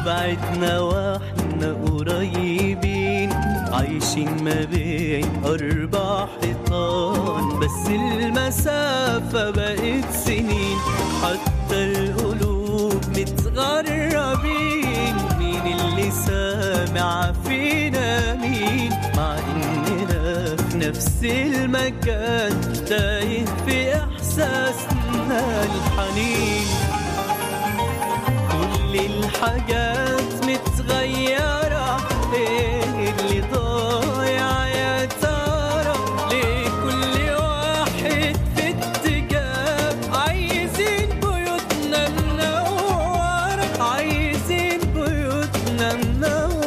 بعدنا واحنا قريبين عايشين ما بين أربع حيطان بس المسافة بقت سنين حتى القلوب متغربين مين اللي سامع فينا مين مع إننا في نفس المكان تايه في إحساسنا الحنين كل الحاجات متغيرة ايه اللي ضايع يا ترى ليه كل واحد في اتجاه عايزين بيوتنا منورة عايزين بيوتنا منورة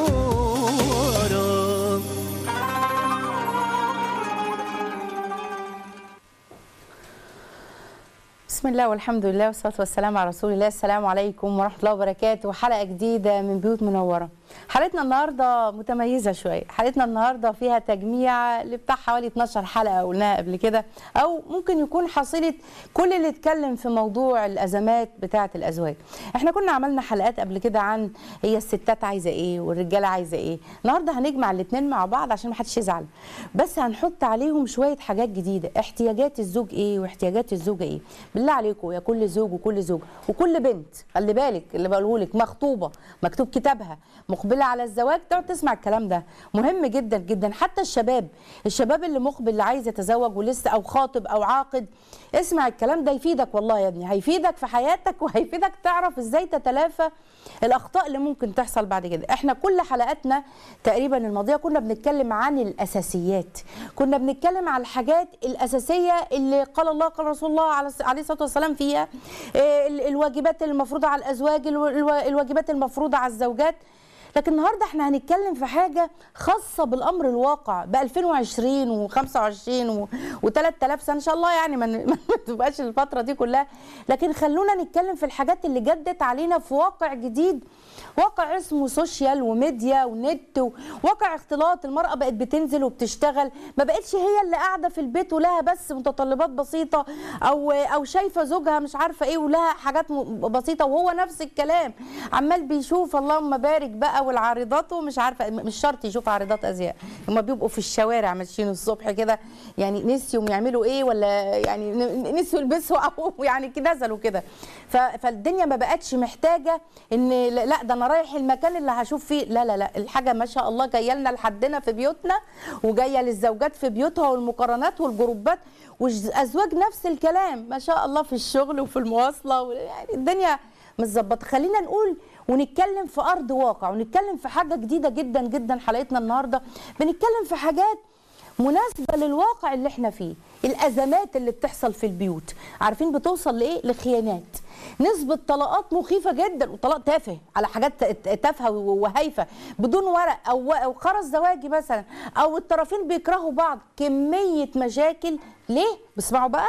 بسم الله والحمد لله والصلاة والسلام على رسول الله السلام عليكم ورحمة الله وبركاته حلقة جديدة من بيوت منورة حلقتنا النهاردة متميزة شوية حلقتنا النهاردة فيها تجميع لبتاع حوالي 12 حلقة قلناها قبل كده أو ممكن يكون حصيلة كل اللي اتكلم في موضوع الأزمات بتاعة الأزواج احنا كنا عملنا حلقات قبل كده عن هي الستات عايزة ايه والرجالة عايزة ايه النهاردة هنجمع الاتنين مع بعض عشان محدش يزعل بس هنحط عليهم شوية حاجات جديدة احتياجات الزوج ايه واحتياجات الزوجة ايه بالله عليكم يا كل زوج وكل زوج وكل بنت خلي بالك اللي بقوله لك مخطوبه مكتوب كتابها مقبله على الزواج تقعد تسمع الكلام ده مهم جدا جدا حتى الشباب الشباب اللي مقبل اللي عايز يتزوج ولسه او خاطب او عاقد اسمع الكلام ده يفيدك والله يا ابني هيفيدك في حياتك وهيفيدك تعرف ازاي تتلافى الاخطاء اللي ممكن تحصل بعد كده احنا كل حلقاتنا تقريبا الماضيه كنا بنتكلم عن الاساسيات كنا بنتكلم على الحاجات الاساسيه اللي قال الله قال رسول الله عليه عليه الصلاه والسلام فيها إيه، ال- الواجبات المفروضه على الازواج الو- الو- الواجبات المفروضه على الزوجات لكن النهارده احنا هنتكلم في حاجه خاصه بالامر الواقع ب 2020 و25 و3000 سنه ان شاء الله يعني ما ن- ما تبقاش الفتره دي كلها لكن خلونا نتكلم في الحاجات اللي جدت علينا في واقع جديد واقع اسمه سوشيال وميديا ونت وواقع اختلاط المرأة بقت بتنزل وبتشتغل ما بقتش هي اللي قاعدة في البيت ولها بس متطلبات بسيطة أو أو شايفة زوجها مش عارفة إيه ولها حاجات م- بسيطة وهو نفس الكلام عمال بيشوف اللهم بارك بقى والعارضات ومش عارفة مش شرط يشوف عارضات أزياء هما بيبقوا في الشوارع ماشيين الصبح كده يعني نسيوا يعملوا إيه ولا يعني ن- نسيوا يلبسوا أو يعني كده نزلوا كده ف- فالدنيا ما بقتش محتاجة إن لا لا ده أنا رايح المكان اللي هشوف فيه لا لا لا الحاجة ما شاء الله جاية لنا لحدنا في بيوتنا وجاية للزوجات في بيوتها والمقارنات والجروبات والأزواج نفس الكلام ما شاء الله في الشغل وفي المواصلة و- يعني الدنيا متظبطة خلينا نقول ونتكلم في أرض واقع ونتكلم في حاجة جديدة جدا جدا حلقتنا النهاردة بنتكلم في حاجات مناسبة للواقع اللي احنا فيه الأزمات اللي بتحصل في البيوت عارفين بتوصل لإيه لخيانات نسبة طلاقات مخيفة جدا وطلاق تافه على حاجات تافهة وهايفة بدون ورق أو أو خرز زواجي مثلا أو الطرفين بيكرهوا بعض كمية مشاكل ليه؟ بسمعوا بقى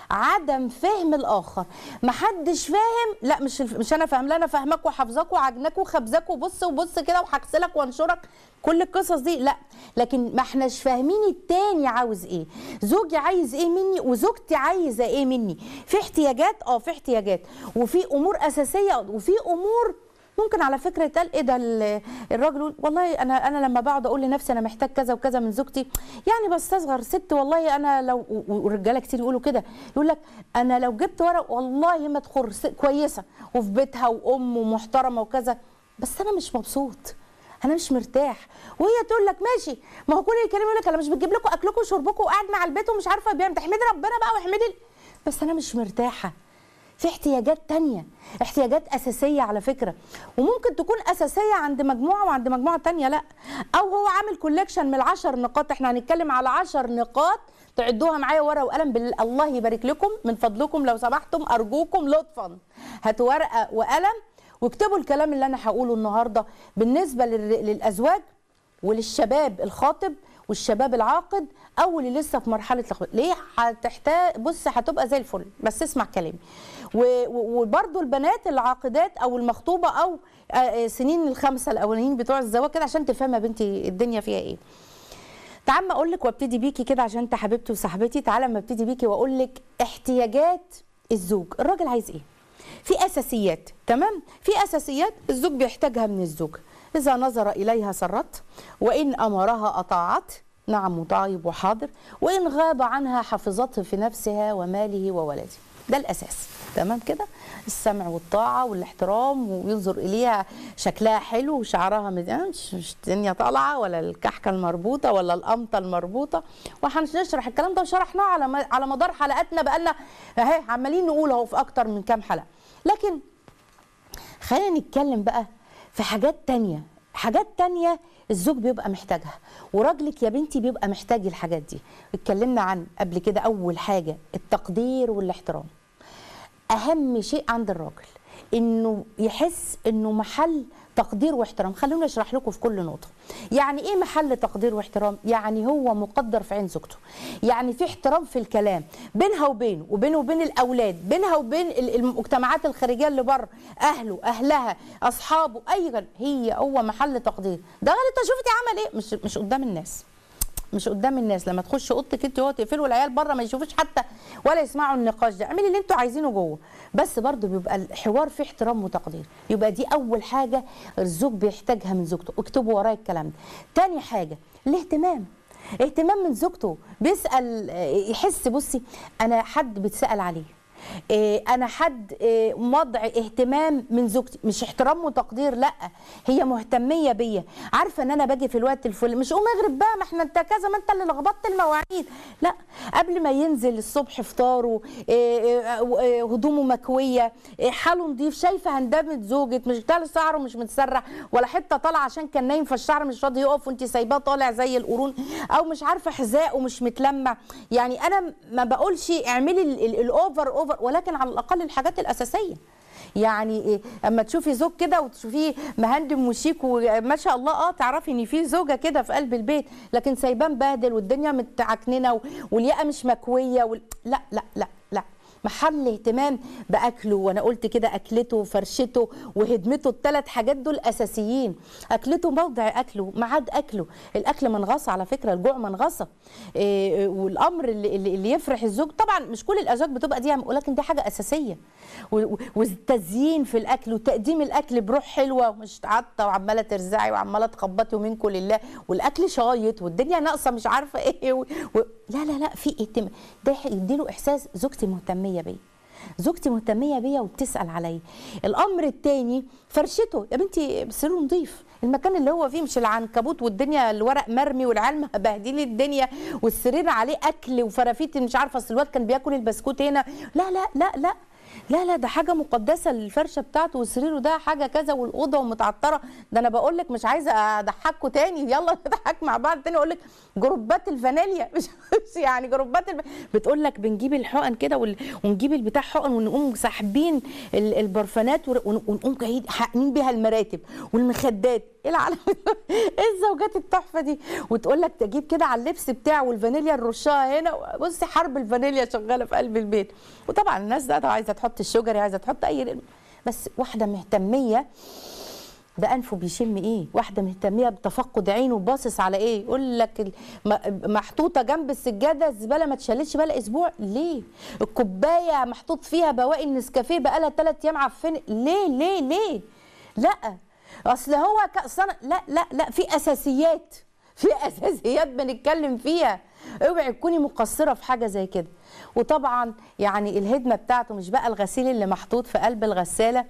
عدم فهم الاخر محدش فاهم لا مش الف- مش انا فاهم لا انا فاهمك وحافظاك وعجنك وخبزك وبص وبص كده وهغسلك وانشرك كل القصص دي لا لكن ما احناش فاهمين التاني عاوز ايه زوجي عايز ايه مني وزوجتي عايزه ايه مني في احتياجات اه في احتياجات وفي امور اساسيه وفي امور ممكن على فكره يتقال ايه ده ال- الراجل يقول والله انا انا لما بقعد اقول لنفسي انا محتاج كذا وكذا من زوجتي يعني بستصغر ست والله انا لو و- والرجاله كتير يقولوا كده يقول لك انا لو جبت ورق والله ما تخر ست كويسه وفي بيتها وام ومحترمه وكذا بس انا مش مبسوط انا مش مرتاح وهي تقول لك ماشي ما هو كل الكلام يقول لك انا مش بتجيب لكم اكلكم وشربكم وقاعد مع البيت ومش عارفه بيعمل تحمدي ربنا بقى واحمدي ال- بس انا مش مرتاحه في احتياجات تانية احتياجات أساسية على فكرة وممكن تكون أساسية عند مجموعة وعند مجموعة تانية لا أو هو عامل كوليكشن من العشر نقاط احنا هنتكلم على عشر نقاط تعدوها معايا ورقة وقلم بال... الله يبارك لكم من فضلكم لو سمحتم أرجوكم لطفا هاتوا ورقة وقلم واكتبوا الكلام اللي أنا هقوله النهاردة بالنسبة لل... للأزواج وللشباب الخاطب والشباب العاقد او اللي لسه في مرحله الخطوبه ليه هتحتاج بص هتبقى زي الفل بس اسمع كلامي و- و- وبرضو البنات العاقدات او المخطوبه او آه، آه، سنين الخمسه الاولانيين بتوع الزواج كده عشان تفهم يا بنتي الدنيا فيها ايه تعال ما اقول لك وابتدي بيكي كده عشان انت حبيبتي وصاحبتي تعالى ما ابتدي بيكي واقول لك احتياجات الزوج الراجل عايز ايه في اساسيات تمام في اساسيات الزوج بيحتاجها من الزوجه اذا نظر اليها سرت وان امرها اطاعت نعم طيب وحاضر وان غاب عنها حفظته في نفسها وماله وولده ده الاساس تمام كده السمع والطاعه والاحترام وينظر اليها شكلها حلو وشعرها مد- مش مش الدنيا طالعه ولا الكحكه المربوطه ولا القمطه المربوطه وهنشرح الكلام ده وشرحناه على م- على مدار حلقاتنا بقالنا اهي عمالين نقول اهو في اكتر من كام حلقه لكن خلينا نتكلم بقى في حاجات تانية حاجات تانية الزوج بيبقى محتاجها وراجلك يا بنتي بيبقى محتاج الحاجات دي اتكلمنا عن قبل كده اول حاجة التقدير والاحترام اهم شيء عند الراجل انه يحس انه محل تقدير واحترام خلوني اشرح لكم في كل نقطه يعني ايه محل تقدير واحترام يعني هو مقدر في عين زوجته يعني في احترام في الكلام بينها وبينه وبينه وبين الاولاد بينها وبين ال- المجتمعات الخارجيه اللي بره اهله اهلها اصحابه ايا هي هو محل تقدير ده غلط شفتي عمل ايه مش مش قدام الناس مش قدام الناس لما تخش اوضتك انت وهو تقفلوا العيال بره ما يشوفوش حتى ولا يسمعوا النقاش ده اعملي اللي انتوا عايزينه جوه بس برضو بيبقى الحوار فيه احترام وتقدير يبقى دي اول حاجه الزوج بيحتاجها من زوجته اكتبوا ورايا الكلام ده تاني حاجه الاهتمام اهتمام من زوجته بيسال يحس بصي انا حد بيتسال عليه إيه، انا حد إيه، وضع اهتمام من زوجتي مش احترام وتقدير لا هي مهتميه بيا عارفه ان انا باجي في الوقت الفل مش قوم اغرب بقى ما احنا انت كذا ما انت اللي لخبطت المواعيد لا قبل ما ينزل الصبح فطاره إيه، إيه، إيه، هدومه مكويه إيه، حاله نضيف شايفه هندمه زوجك مش بتاع شعره مش متسرح ولا حته طالعه عشان كان نايم فالشعر مش راضي يقف وانت سايباه طالع زي القرون او مش عارفه حذائه مش متلمع يعني انا ما بقولش اعملي ال- ال- الاوفر اوفر ولكن على الاقل الحاجات الاساسيه يعني إيه اما تشوفي زوج كده وتشوفيه مهندم وشيك وما شاء الله اه تعرفي ان في زوجه كده في قلب البيت لكن سايباه مبهدل والدنيا متعكننه و- والياقه مش مكويه وال... لا لا لا لا محل اهتمام باكله وانا قلت كده اكلته وفرشته وهدمته الثلاث حاجات دول اساسيين اكلته موضع اكله ميعاد اكله الاكل منغصه على فكره الجوع منغصه إيه والامر اللي, اللي اللي يفرح الزوج طبعا مش كل الازواج بتبقى دي ولكن دي حاجه اساسيه و- و- والتزيين في الاكل وتقديم الاكل بروح حلوه مش عطه وعماله ترزعي وعماله تخبطي ومنكم لله والاكل شايط والدنيا ناقصه مش عارفه ايه و... و... لا لا لا في اهتمام ده يديله احساس زوجتي مهتميه بيا زوجتي مهتميه بيا وبتسال عليا الامر الثاني فرشته يا بنتي سريره نضيف المكان اللي هو فيه مش العنكبوت والدنيا الورق مرمي والعيال مبهدلين الدنيا والسرير عليه اكل وفرافيت مش عارفه اصل الواد كان بياكل البسكوت هنا لا لا لا لا لا لا ده حاجه مقدسه الفرشه بتاعته وسريره ده حاجه كذا والاوضه ومتعطره ده انا بقول لك مش عايزه اضحككم تاني يلا نضحك مع بعض تاني اقول لك جروبات الفانيليا مش مش يعني جروبات الب... بتقول لك بنجيب الحقن كده وال... ونجيب البتاع حقن ونقوم ساحبين ال- البرفانات ور- ون- ونقوم جايين حاقنين بيها المراتب والمخدات ايه العالم ايه الزوجات التحفه دي وتقول لك تجيب كده على اللبس بتاعه والفانيليا نرشها هنا بصي حرب الفانيليا شغاله في قلب البيت وطبعا الناس ده عايزه تحط الشجري عايزه تحط اي بس واحده مهتميه ده انفه بيشم ايه واحده مهتميه بتفقد عينه وباصص على ايه يقول لك ال- م- محطوطه جنب السجاده الزباله ما اتشالتش بقى اسبوع ليه الكوبايه محطوط فيها بواقي النسكافيه بقالها ثلاث ايام عفن ليه ليه ليه لا اصل هو ك... صنع... لا لا لا في اساسيات في اساسيات بنتكلم فيها اوعي تكوني مقصره في حاجه زي كده وطبعا يعني الهدمه بتاعته مش بقى الغسيل اللي محطوط في قلب الغساله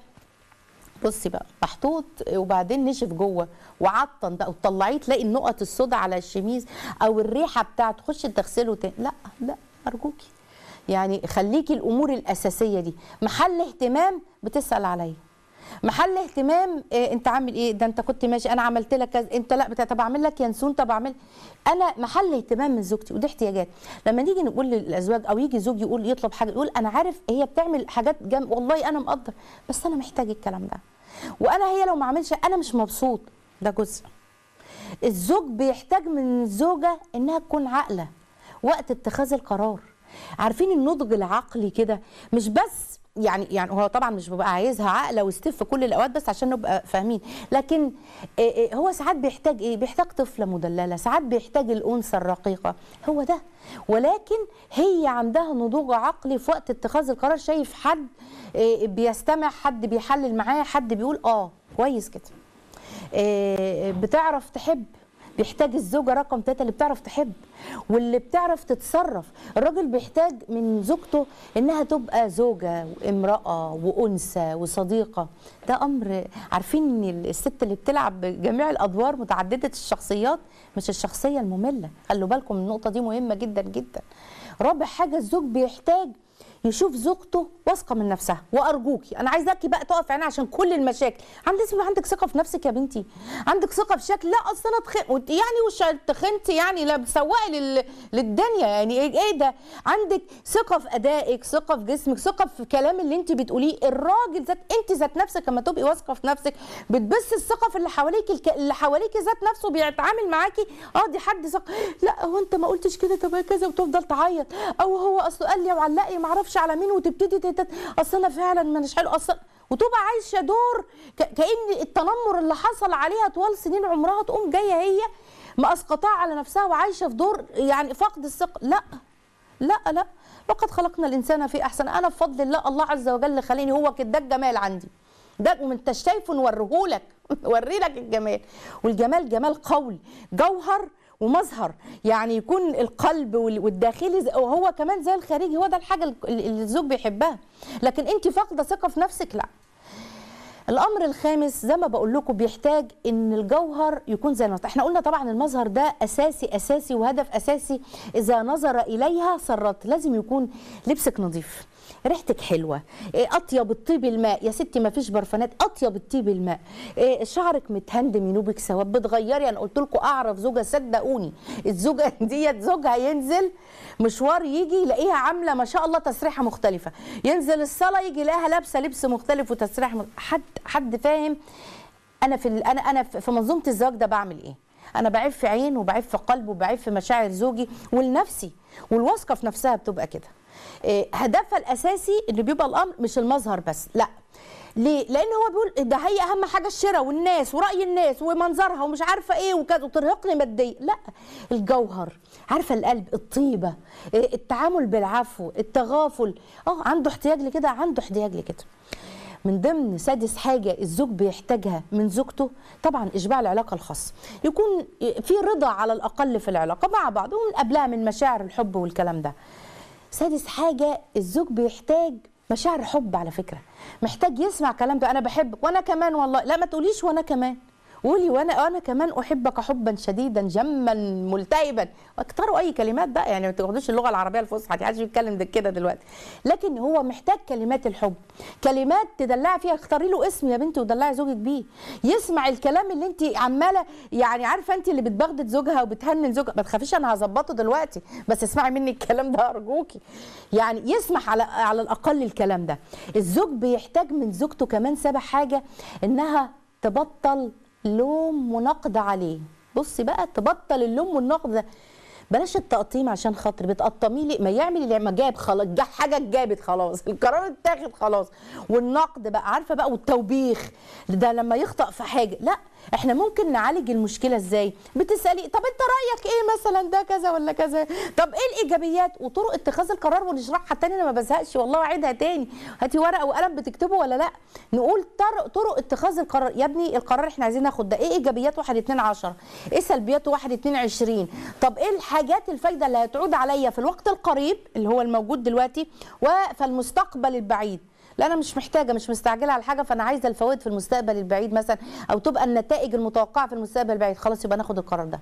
بصي بقى محطوط وبعدين نشف جوه وعطن بقى وتطلعيه تلاقي النقط السوداء على الشميز او الريحه بتاعته تخشي تغسله تاني لا لا ارجوكي يعني خليكي الامور الاساسيه دي محل اهتمام بتسال عليا محل اهتمام إيه انت عامل ايه ده انت كنت ماشي انا عملت لك كذا انت لا بتاع طب اعمل لك ينسون طب اعمل انا محل اهتمام من زوجتي ودي احتياجات لما نيجي نقول للازواج او يجي زوج يقول يطلب حاجه يقول انا عارف هي بتعمل حاجات جم والله انا مقدر بس انا محتاج الكلام ده وانا هي لو ما عملش انا مش مبسوط ده جزء الزوج بيحتاج من الزوجه انها تكون عاقله وقت اتخاذ القرار عارفين النضج العقلي كده مش بس يعني يعني هو طبعا مش بيبقى عايزها عاقله وستيف في كل الاوقات بس عشان نبقى فاهمين لكن إيه إيه هو ساعات بيحتاج ايه بيحتاج طفله مدلله ساعات بيحتاج الانثى الرقيقه هو ده ولكن هي عندها نضوج عقلي في وقت اتخاذ القرار شايف حد إيه بيستمع حد بيحلل معاه حد بيقول اه كويس كده إيه بتعرف تحب بيحتاج الزوجه رقم ثلاثة اللي بتعرف تحب واللي بتعرف تتصرف الراجل بيحتاج من زوجته انها تبقى زوجه وامراه وانثى وصديقه ده امر عارفين ان الست اللي بتلعب جميع الادوار متعدده الشخصيات مش الشخصيه الممله خلوا بالكم النقطه دي مهمه جدا جدا رابع حاجه الزوج بيحتاج يشوف زوجته واثقه من نفسها وارجوكي انا عايزاكي بقى تقف عيني عشان كل المشاكل عندك لازم يبقى عندك ثقه في نفسك يا بنتي عندك ثقه في شكل لا اصل انا تخن وت- يعني وش تخنتي يعني لا بتسوقي لل... للدنيا يعني ايه إيه ده عندك ثقه في ادائك ثقه في جسمك ثقه في الكلام اللي انت بتقوليه الراجل ذات انت ذات نفسك لما تبقي واثقه في نفسك بتبث الثقه في اللي حواليك الك... اللي حواليك ذات نفسه بيتعامل معاكي اه دي حد ثقه لا هو انت ما قلتش كده طب كذا وتفضل تعيط او هو اصله قال لي وعلقي ما اعرفش على مين وتبتدي تتت... اصل انا فعلا مش حلو اصلا وتبقى عايشه دور ك... كان التنمر اللي حصل عليها طوال سنين عمرها تقوم جايه هي مسقطاه على نفسها وعايشه في دور يعني فقد الثقه لا لا لا لقد خلقنا الانسان في احسن انا بفضل الله الله عز وجل خليني هو كده ده الجمال عندي ده وانت شايفه نوريهولك نوري لك الجمال والجمال جمال قول جوهر ومظهر يعني يكون القلب وال- والداخلي زي- وهو كمان زي الخارجي هو ده الحاجه اللي اللي الزوج بيحبها لكن انت فاقده ثقه في نفسك لا الامر الخامس زي ما بقول لكم بيحتاج ان الجوهر يكون زي المظهر احنا قلنا طبعا المظهر ده اساسي اساسي وهدف اساسي اذا نظر اليها سرت لازم يكون لبسك نظيف ريحتك حلوه إيه، اطيب الطيب الماء يا ستي ما فيش برفانات اطيب الطيب الماء إيه، شعرك متهندم ينوبك ثواب بتغيري انا قلت لكم اعرف زوجه صدقوني الزوجه ديت زوجها ينزل مشوار يجي يلاقيها عامله ما شاء الله تسريحه مختلفه ينزل الصلاه يجي يلاقيها لابسه لبس مختلف وتسريحه مختلف. حد حد فاهم انا في ال- انا انا في منظومه الزواج ده بعمل ايه انا بعيب في عين وبعيب في قلب وبعيب في مشاعر زوجي ولنفسي والواثقه في نفسها بتبقى كده إيه، هدفها الاساسي اللي بيبقى الامر مش المظهر بس لا ليه؟ لان هو بيقول ده هي اهم حاجه الشراء والناس وراي الناس ومنظرها ومش عارفه ايه وكذا وترهقني ماديا، لا الجوهر عارفه القلب الطيبه إيه، التعامل بالعفو التغافل اه عنده احتياج لكده عنده احتياج لكده من ضمن سادس حاجة الزوج بيحتاجها من زوجته طبعا إشباع العلاقة الخاصة يكون في رضا على الأقل في العلاقة مع بعض ومن قبلها من مشاعر الحب والكلام ده سادس حاجة الزوج بيحتاج مشاعر حب على فكرة محتاج يسمع كلام ده أنا بحبك وأنا كمان والله لا ما تقوليش وأنا كمان قولي وانا انا كمان احبك حبا شديدا جما ملتهبا واكتروا اي كلمات بقى يعني ما تاخدوش اللغه العربيه الفصحى دي محدش بيتكلم ده كده دلوقتي لكن هو محتاج كلمات الحب كلمات تدلعي فيها اختاري له اسم يا بنتي ودلعي زوجك بيه يسمع الكلام اللي انت عماله يعني عارفه انت اللي بتبغدد زوجها وبتهنن زوجها ما تخافيش انا هظبطه دلوقتي بس اسمعي مني الكلام ده ارجوكي يعني يسمح على على الاقل الكلام ده الزوج بيحتاج من زوجته كمان سابع حاجه انها تبطل لوم ونقد عليه بصي بقى تبطل اللوم والنقد ده بلاش التقطيم عشان خاطر بتقطميه ليه ما يعمل اللي ما جاب خلاص جا- حاجه اتجابت خلاص القرار اتاخد خلاص والنقد بقى عارفه بقى والتوبيخ ده لما يخطأ في حاجه لا احنا ممكن نعالج المشكله ازاي بتسالي طب انت رايك ايه مثلا ده كذا ولا كذا طب ايه الايجابيات وطرق اتخاذ القرار ونشرحها تاني انا ما بزهقش والله واعيدها تاني هاتي ورقه وقلم بتكتبه ولا لا نقول طرق طرق اتخاذ القرار يا ابني القرار احنا عايزين ناخد ده ايه ايجابيات 1 2 10 ايه سلبيات 1 2 20 طب ايه الحاجات الفايده اللي هتعود عليا في الوقت القريب اللي هو الموجود دلوقتي وفي المستقبل البعيد لا انا مش محتاجه مش مستعجله على حاجه فانا عايزه الفوائد في المستقبل البعيد مثلا او تبقى النتائج المتوقعه في المستقبل البعيد خلاص يبقى ناخد القرار ده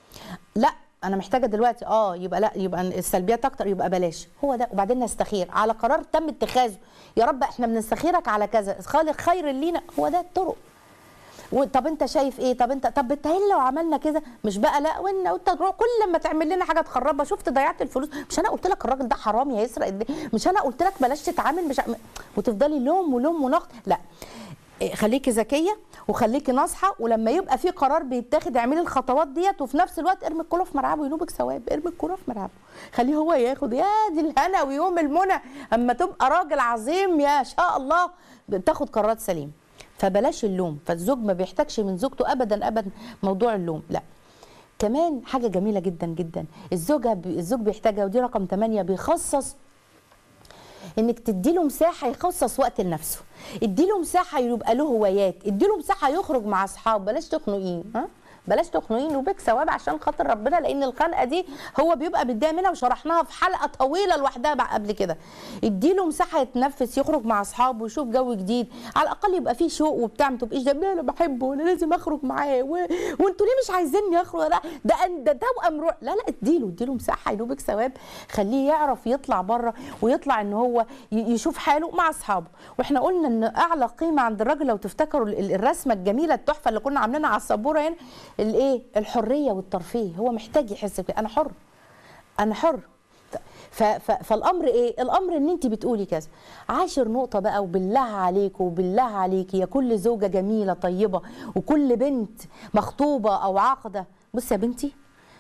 لا انا محتاجه دلوقتي اه يبقى لا يبقى السلبيات اكتر يبقى بلاش هو ده وبعدين نستخير على قرار تم اتخاذه يا رب احنا بنستخيرك على كذا خالق خير لينا هو ده الطرق و- طب انت شايف ايه طب انت طب بتهيألي لو عملنا كده مش بقى لا وان انت تروح كل ما تعمل لنا حاجه تخربها شفت ضيعت الفلوس مش انا قلت لك الراجل ده حرامي هيسرق الد- مش انا قلت لك بلاش تتعامل مش ع- وتفضلي لوم ولوم ونقد لا إيه، خليكي ذكيه وخليكي ناصحه ولما يبقى في قرار بيتاخد اعملي الخطوات ديت وفي نفس الوقت ارمي الكوره في ملعبه ينوبك ثواب ارمي الكوره في ملعبه خليه هو ياخد يا دي الهنا ويوم المنى اما تبقى راجل عظيم يا شاء الله بتاخد قرارات سليمه فبلاش اللوم فالزوج ما بيحتاجش من زوجته ابدا ابدا موضوع اللوم لا كمان حاجه جميله جدا جدا الزوجه بي- الزوج بيحتاجها ودي رقم 8 بيخصص انك تديله مساحه يخصص وقت لنفسه اديله مساحه يبقى له هوايات اديله مساحه يخرج مع اصحابه بلاش تخنقيه ها بلاش تخنقيه وبك ثواب عشان خاطر ربنا لان الخنقه دي هو بيبقى متضايق منها وشرحناها في حلقه طويله لوحدها بقى قبل كده اديله مساحه يتنفس يخرج مع اصحابه يشوف جو جديد على الاقل يبقى فيه شوق وبتاع ما تبقيش ده "لا، انا بحبه انا لازم اخرج معاه و... وانتوا ليه مش عايزيني اخرج لا ده أن- ده توأم روح لا لا اديله اديله مساحه ينوبك ثواب خليه يعرف يطلع بره ويطلع ان هو ي- يشوف حاله مع اصحابه واحنا قلنا ان اعلى قيمه عند الراجل لو تفتكروا ال- الرسمه الجميله التحفه اللي كنا عاملينها على السبوره هنا الايه الحريه والترفيه هو محتاج يحس بكده انا حر انا حر ف ف فالامر ايه الامر ان انت بتقولي كذا عاشر نقطه بقى وبالله عليك وبالله عليك يا كل زوجه جميله طيبه وكل بنت مخطوبه او عاقده بصي يا بنتي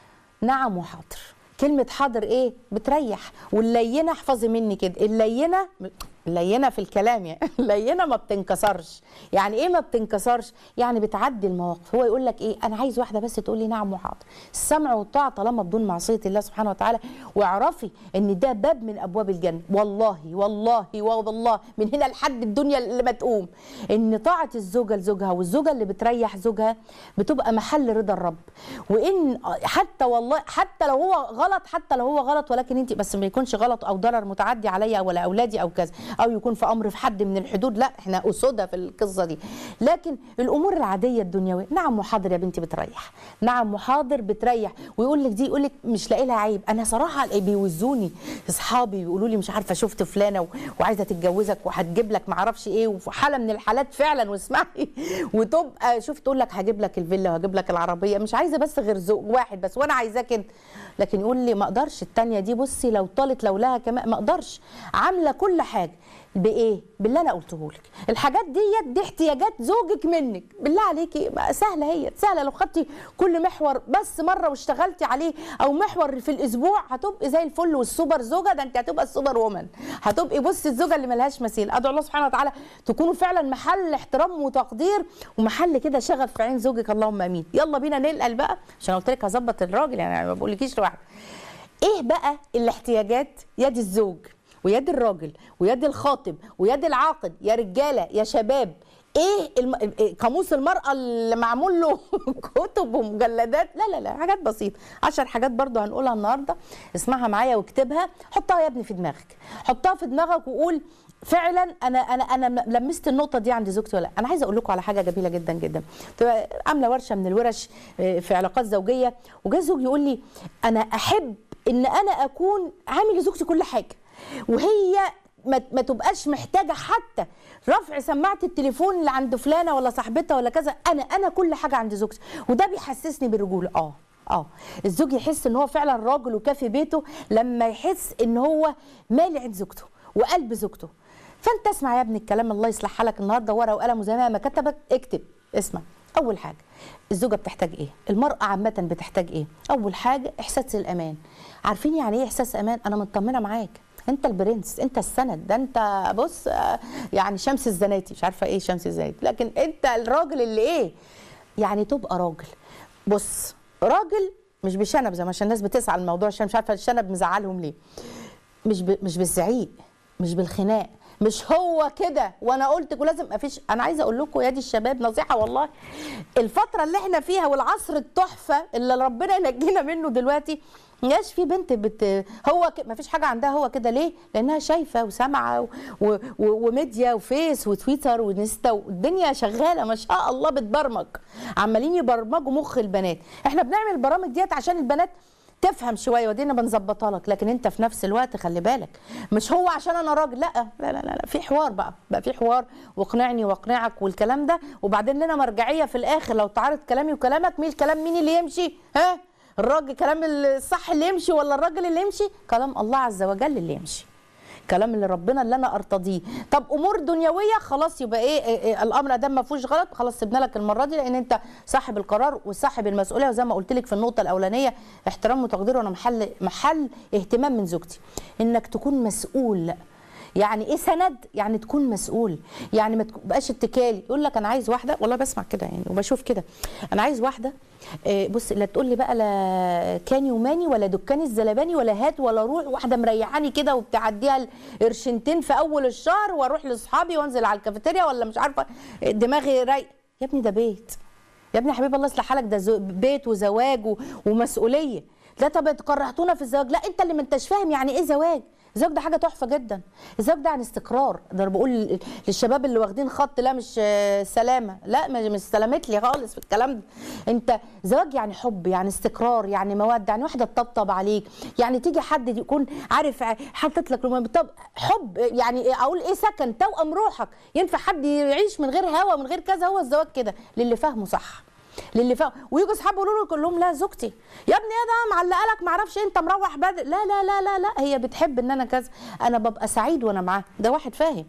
نعم وحاضر كلمة حاضر ايه؟ بتريح واللينة احفظي مني كده اللينة اللينة في الكلام يعني اللينة ما بتنكسرش يعني ايه ما بتنكسرش؟ يعني بتعدي المواقف هو يقول لك ايه؟ انا عايز واحدة بس تقول لي نعم وحاضر السمع والطاعة طالما بدون معصية الله سبحانه وتعالى واعرفي ان ده باب من ابواب الجنة والله والله والله من هنا لحد الدنيا اللي ما تقوم ان طاعة الزوجة لزوجها والزوجة اللي بتريح زوجها بتبقى محل رضا الرب وان حتى والله حتى لو هو غلط حتى لو هو غلط ولكن انت بس ما يكونش غلط او ضرر متعدي عليا ولا اولادي او كذا او يكون في امر في حد من الحدود لا احنا اسودة في القصه دي لكن الامور العاديه الدنيويه نعم وحاضر يا بنتي بتريح نعم وحاضر بتريح ويقول لك دي يقول لك مش لاقي لها عيب انا صراحه بيوزوني اصحابي بيقولوا لي مش عارفه شفت فلانه و- وعايزه تتجوزك وهتجيب لك معرفش ايه وفي حاله من الحالات فعلا واسمعي وتبقى شوف تقول لك هجيب لك الفيلا وهجيب لك العربيه مش عايزه بس غير ذوق واحد بس وانا عايزاك انت لكن يقول لي ما اقدرش التانية دي بصي لو طالت لو لها كمان ما اقدرش عامله كل حاجه بايه باللي انا قلته لك الحاجات ديت دي احتياجات زوجك منك بالله عليكي بقى سهله هي سهله لو خدتي كل محور بس مره واشتغلتي عليه او محور في الاسبوع هتبقي زي الفل والسوبر زوجه ده انت هتبقى السوبر وومن هتبقي بصي الزوجه اللي ملهاش مثيل ادعو الله سبحانه وتعالى تكونوا فعلا محل احترام وتقدير ومحل كده شغف في عين زوجك اللهم امين يلا بينا ننقل بقى عشان قلت لك هظبط الراجل يعني ما بقولكيش لوحدك ايه بقى الاحتياجات يد الزوج ويد الراجل ويد الخاطب ويد العاقد يا رجاله يا شباب ايه الم... إيه قاموس المراه اللي معمول له كتب ومجلدات لا لا لا حاجات بسيطه عشر حاجات برضو هنقولها النهارده اسمعها معايا واكتبها حطها يا ابني في دماغك حطها في دماغك وقول فعلا انا انا انا لمست النقطه دي عند زوجتي ولا لا انا عايزه اقول لكم على حاجه جميله جدا جدا تبقى عامله ورشه من الورش آه، في علاقات زوجيه وجاي زوج يقول لي انا احب ان انا اكون عامل لزوجتي كل حاجه وهي ما, ما تبقاش محتاجه حتى رفع سماعه التليفون اللي عند فلانه ولا صاحبتها ولا كذا انا انا كل حاجه عند زوجتي وده بيحسسني بالرجوله اه اه الزوج يحس ان هو فعلا راجل وكافي بيته لما يحس ان هو مالي عند زوجته وقلب زوجته فانت اسمع يا ابني الكلام الله يصلح حالك النهارده ورقه وقلم وزي ما كتبك اكتب اسمع اول حاجه الزوجه بتحتاج ايه المراه عامه بتحتاج ايه اول حاجه احساس الامان عارفين يعني ايه احساس امان انا مطمنه معاك انت البرنس انت السند ده انت بص آه، يعني شمس الزناتي مش عارفه ايه شمس الزناتي لكن انت الراجل اللي ايه يعني تبقى راجل بص راجل مش بشنب زي ما عشان الناس بتسعى الموضوع عشان مش عارفه الشنب مزعلهم ليه مش ب... مش بالزعيق مش بالخناق مش هو كده وانا قلت ولازم مفيش انا عايزه اقول لكم يا دي الشباب نصيحه والله الفتره اللي احنا فيها والعصر التحفه اللي ربنا ينجينا منه دلوقتي مياش في بنت بت هو ك... مفيش حاجه عندها هو كده ليه لانها شايفه وسامعه و... و... و... وميديا وفيس وتويتر ونستا والدنيا شغاله ما شاء الله بتبرمج عمالين يبرمجوا مخ البنات احنا بنعمل البرامج ديت عشان البنات تفهم شويه ودينا بنظبطها لك لكن انت في نفس الوقت خلي بالك مش هو عشان انا راجل لا لا لا لا, لا. في حوار بقى بقى في حوار واقنعني واقنعك والكلام ده وبعدين لنا مرجعيه في الاخر لو تعارض كلامي وكلامك مين الكلام مين اللي يمشي ها الراجل كلام الصح اللي يمشي ولا الراجل اللي يمشي كلام الله عز وجل اللي يمشي الكلام اللي ربنا اللي انا ارتضيه طب امور دنيويه خلاص يبقى ايه, إيه, إيه الامر ده ما فيهوش غلط خلاص سيبنا لك المره دي لان انت صاحب القرار وصاحب المسؤوليه وزي ما قلت لك في النقطه الاولانيه احترام وتقدير وانا محل محل اهتمام من زوجتي انك تكون مسؤول يعني ايه سند يعني تكون مسؤول يعني ما تبقاش اتكالي يقول لك انا عايز واحده والله بسمع كده يعني وبشوف كده انا عايز واحده آه، بص لا تقول لي بقى لا كاني وماني ولا دكاني الزلباني ولا هات ولا روح واحده مريحاني كده وبتعديها القرشنتين في اول الشهر واروح لاصحابي وانزل على الكافيتيريا ولا مش عارفه دماغي رايقه يا ابني ده بيت يا ابني يا حبيبي الله يصلح حالك ده زو- بيت وزواج و- ومسؤوليه لا طب كرهتونا في الزواج لا انت اللي ما انتش فاهم يعني ايه زواج الزواج ده حاجه تحفه جدا الزواج ده عن استقرار ده انا بقول للشباب اللي واخدين خط لا مش آه، سلامه لا مش مش سلامت لي خالص في الكلام ده انت زواج يعني حب يعني استقرار يعني موده يعني واحده تطبطب عليك يعني تيجي حد يكون عارف ع- حاطط لك رمال- طب حب يعني إيه اقول ايه سكن توأم روحك ينفع حد يعيش من غير هوا من غير كذا هو الزواج كده للي فاهمه صح للي فاهم ويجوا اصحابه يقولوا له كلهم لا زوجتي يا ابني ايه ده معلقه لك ما اعرفش انت مروح بدري لا لا لا لا لا هي بتحب ان انا كذا انا ببقى سعيد وانا معاها ده واحد فاهم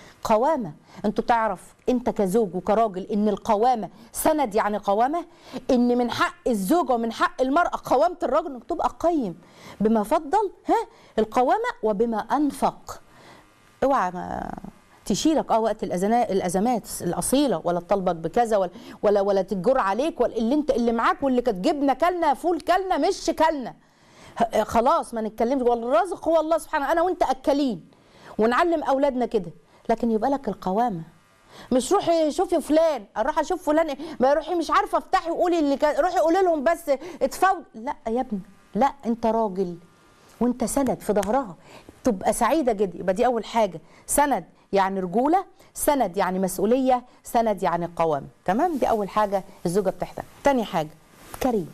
قوامة انتوا تعرف انت كزوج وكراجل ان القوامة سند يعني قوامة ان من حق الزوجة ومن حق المرأة قوامة الرجل انك تبقى قيم بما فضل ها القوامة وبما انفق اوعى ما تشيلك اه وقت الازمات الازمات الاصيله ولا تطالبك بكذا ولا ولا ولا تتجر عليك ولا اللي انت اللي معاك واللي كانت جبنه كلنا فول كلنا مش كلنا ه- خلاص ما نتكلمش والرازق هو الله سبحانه انا وانت اكلين ونعلم اولادنا كده لكن يبقى لك القوامه مش روحي شوفي فلان اروح اشوف فلان ما روحي مش عارفه افتحي وقولي اللي كان روحي قولي لهم بس اتفاوض لا يا ابني لا انت راجل وانت سند في ظهرها تبقى سعيده جدا يبقى دي اول حاجه سند يعني رجوله سند يعني مسؤوليه سند يعني قوام تمام دي اول حاجه الزوجه بتحتاج تاني حاجه كريم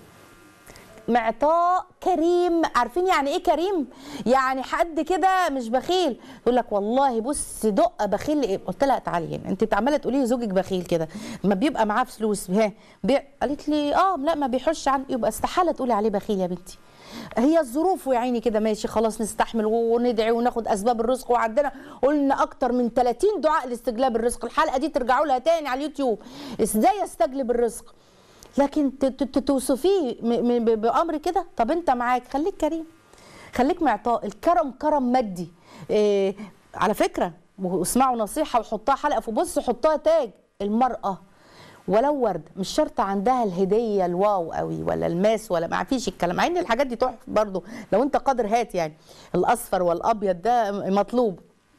معطاء كريم عارفين يعني ايه كريم يعني حد كده مش بخيل يقول لك والله بص دقه بخيل ايه قلت لها تعالي هنا انت عماله تقولي لي زوجك بخيل كده ما بيبقى معاه فلوس ها بي... قالت لي اه لا ما بيحش عن يبقى استحاله تقولي عليه بخيل يا بنتي هي الظروف ويا عيني كده ماشي خلاص نستحمل وندعي وناخد اسباب الرزق وعندنا قلنا اكتر من 30 دعاء لاستجلاب الرزق الحلقه دي ترجعوا لها تاني على اليوتيوب ازاي يستجلب الرزق لكن ت- ت- ت- توصفيه م- م- ب- بامر كده طب انت معاك خليك كريم خليك معطاء الكرم كرم مادي إيه على فكره واسمعوا نصيحه وحطها حلقه في بص حطها تاج المراه ولو ورد مش شرط عندها الهديه الواو قوي ولا الماس ولا ما فيش الكلام مع ان الحاجات دي تحفه برضو لو انت قادر هات يعني الاصفر والابيض ده مطلوب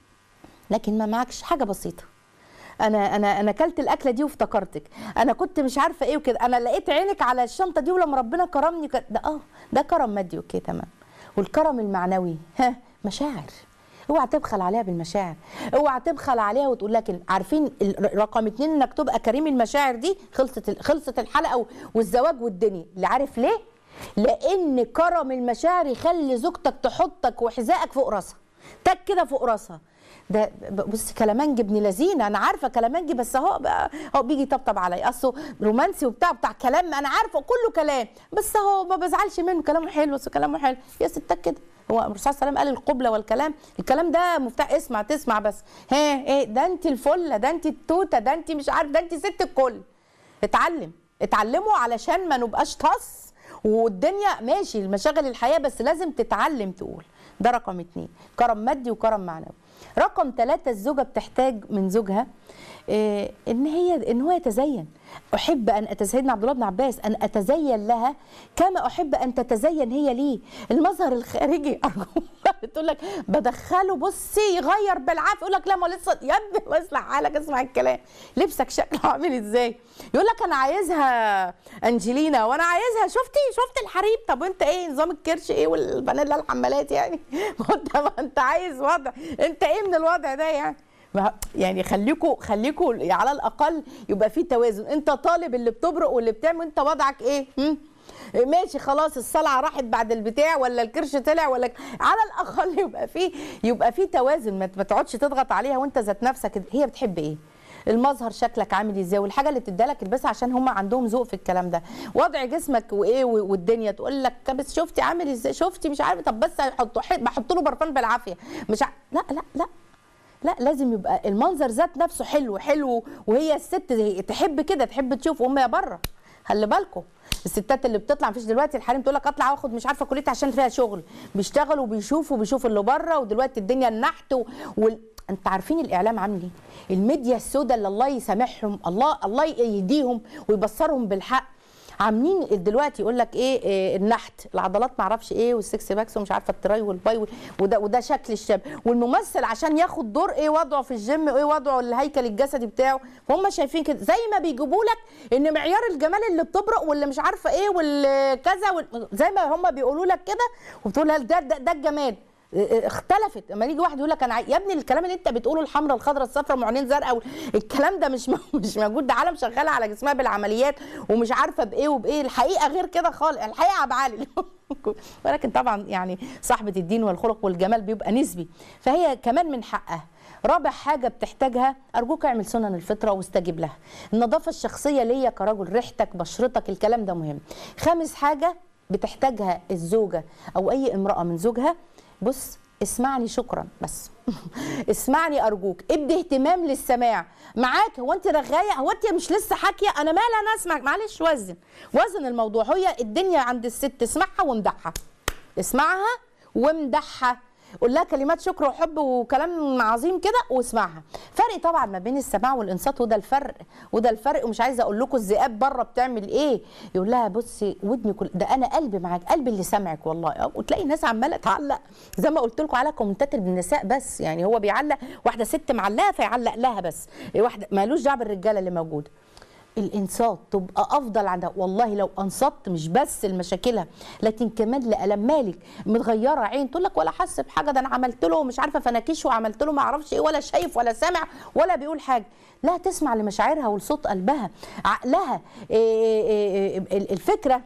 لكن ما معكش حاجه بسيطه انا انا انا اكلت الاكله دي وافتكرتك انا كنت مش عارفه ايه وكده انا لقيت عينك على الشنطه دي ولما ربنا كرمني ك- ده اه ده كرم مادي اوكي تمام والكرم المعنوي ها مشاعر اوعى تبخل عليها بالمشاعر اوعى تبخل عليها وتقول لك عارفين ال- رقم اتنين انك تبقى كريم المشاعر دي خلصت ال- خلصت الحلقه و- والزواج والدنيا اللي عارف ليه لان كرم المشاعر يخلي زوجتك تحطك وحذائك فوق راسها تك كده فوق راسها ده ب- بص كلامنجي ابن لذينه انا عارفه كلامنجي بس هو بقى هو بيجي يطبطب عليا اصله رومانسي وبتاع بتاع كلام انا عارفه كله كلام بس هو ما بزعلش منه كلامه حلو بس كلامه حلو يا ستك كده هو الرسول صلى الله عليه وسلم قال القبله والكلام الكلام ده مفتاح اسمع تسمع بس ها ايه ده انت الفله ده انت التوته ده انت مش عارف ده انت ست الكل اتعلم اتعلموا علشان ما نبقاش طص والدنيا ماشي المشاغل الحياه بس لازم تتعلم تقول ده رقم اتنين كرم مادي وكرم معنوي رقم ثلاثة الزوجة بتحتاج من زوجها إيه ان هي ان هو يتزين احب ان اتزين عبد الله بن عباس ان اتزين لها كما احب ان تتزين هي لي المظهر الخارجي ارجوك تقول لك بدخله بصي يغير بالعافيه يقول لك لا ما لسه يا ابني الله يصلح حالك اسمع الكلام لبسك شكله عامل ازاي يقول لك انا عايزها انجلينا وانا عايزها شفتي شفت الحريم طب انت ايه نظام الكرش ايه والفانيلا الحمالات يعني ما انت ما انت عايز وضع انت ايه من الوضع ده يعني ما- يعني خليكوا خليكوا على الاقل يبقى في توازن انت طالب اللي بتبرق واللي بتعمل انت وضعك ايه هم؟ ماشي خلاص الصلعه راحت بعد البتاع ولا الكرش طلع ولا على الاقل يبقى في يبقى في توازن ما ما تقعدش تضغط عليها وانت ذات نفسك هي بتحب ايه المظهر شكلك عامل ازاي والحاجه اللي بتديها لك البسها عشان هم عندهم ذوق في الكلام ده وضع جسمك وايه و- والدنيا تقول لك بس شفتي عامل ازاي شفتي مش عارفه طب بس هيحطوا حي- بحط له برفان بالعافيه مش ع... لا لا لا لا لازم يبقى المنظر ذات نفسه حلو حلو وهي الست زي- تحب كده تحب تشوف ام يا بره خلي بالكم الستات اللي بتطلع مفيش دلوقتي الحريم تقول لك اطلع واخد مش عارفه كليتي عشان فيها شغل بيشتغلوا وبيشوفوا وبيشوفوا اللي بره ودلوقتي الدنيا النحت و... وال... انت عارفين الاعلام عامل ايه الميديا السوداء اللي الله يسامحهم الله الله يهديهم ويبصرهم بالحق عاملين دلوقتي يقول لك ايه, إيه النحت العضلات ما اعرفش ايه والسكس باكس ومش عارفه التراي والباي وال- وده وده شكل الشاب والممثل عشان ياخد دور ايه وضعه في الجيم وايه وضعه الهيكل الجسدي بتاعه فهم شايفين كده زي ما بيجيبوا لك ان معيار الجمال اللي بتبرق واللي مش عارفه ايه والكذا وال- زي ما هم بيقولوا لك كده وبتقول لها ده ده, ده الجمال اختلفت لما يجي واحد يقول لك انا عاي- يا ابني الكلام اللي انت بتقوله الحمراء الخضراء الصفراء معونين زرقاء الكلام ده مش م- مش موجود ده عالم شغاله على جسمها بالعمليات ومش عارفه بايه وبايه الحقيقه غير كده خالص الحقيقه ابعالي ولكن طبعا يعني صاحبه الدين والخلق والجمال بيبقى نسبي فهي كمان من حقها رابع حاجة بتحتاجها أرجوك اعمل سنن الفطرة واستجب لها النظافة الشخصية ليا كرجل ريحتك بشرتك الكلام ده مهم خامس حاجة بتحتاجها الزوجة أو أي امرأة من زوجها بص اسمعني شكرا بس اسمعني ارجوك ابدي اهتمام للسماع معاك هو انت رغايه هو انت مش لسه حاكيه انا مالي انا اسمع معلش وزن وزن الموضوع هي الدنيا عند الست اسمعها وامدحها اسمعها وامدحها قول لها كلمات شكر وحب وكلام عظيم كده واسمعها فرق طبعا ما بين السماع والانصات وده الفرق وده الفرق ومش عايزه اقول لكم الذئاب بره بتعمل ايه يقول لها بصي ودني كل ده انا قلبي معاك قلبي اللي سامعك والله وتلاقي الناس عماله تعلق زي ما قلت لكم على كومنتات النساء بس يعني هو بيعلق واحده ست معلقه فيعلق لها بس واحده مالوش دعوه بالرجاله اللي موجوده الانصات تبقى افضل عندها والله لو انصت مش بس لمشاكلها لكن كمان لالم مالك متغيره عين تقول لك ولا حس بحاجه ده انا عملت له مش عارفه فناكيش وعملت له ما اعرفش ايه ولا شايف ولا سامع ولا بيقول حاجه لا تسمع لمشاعرها ولصوت قلبها عقلها إيه إيه إيه الفكره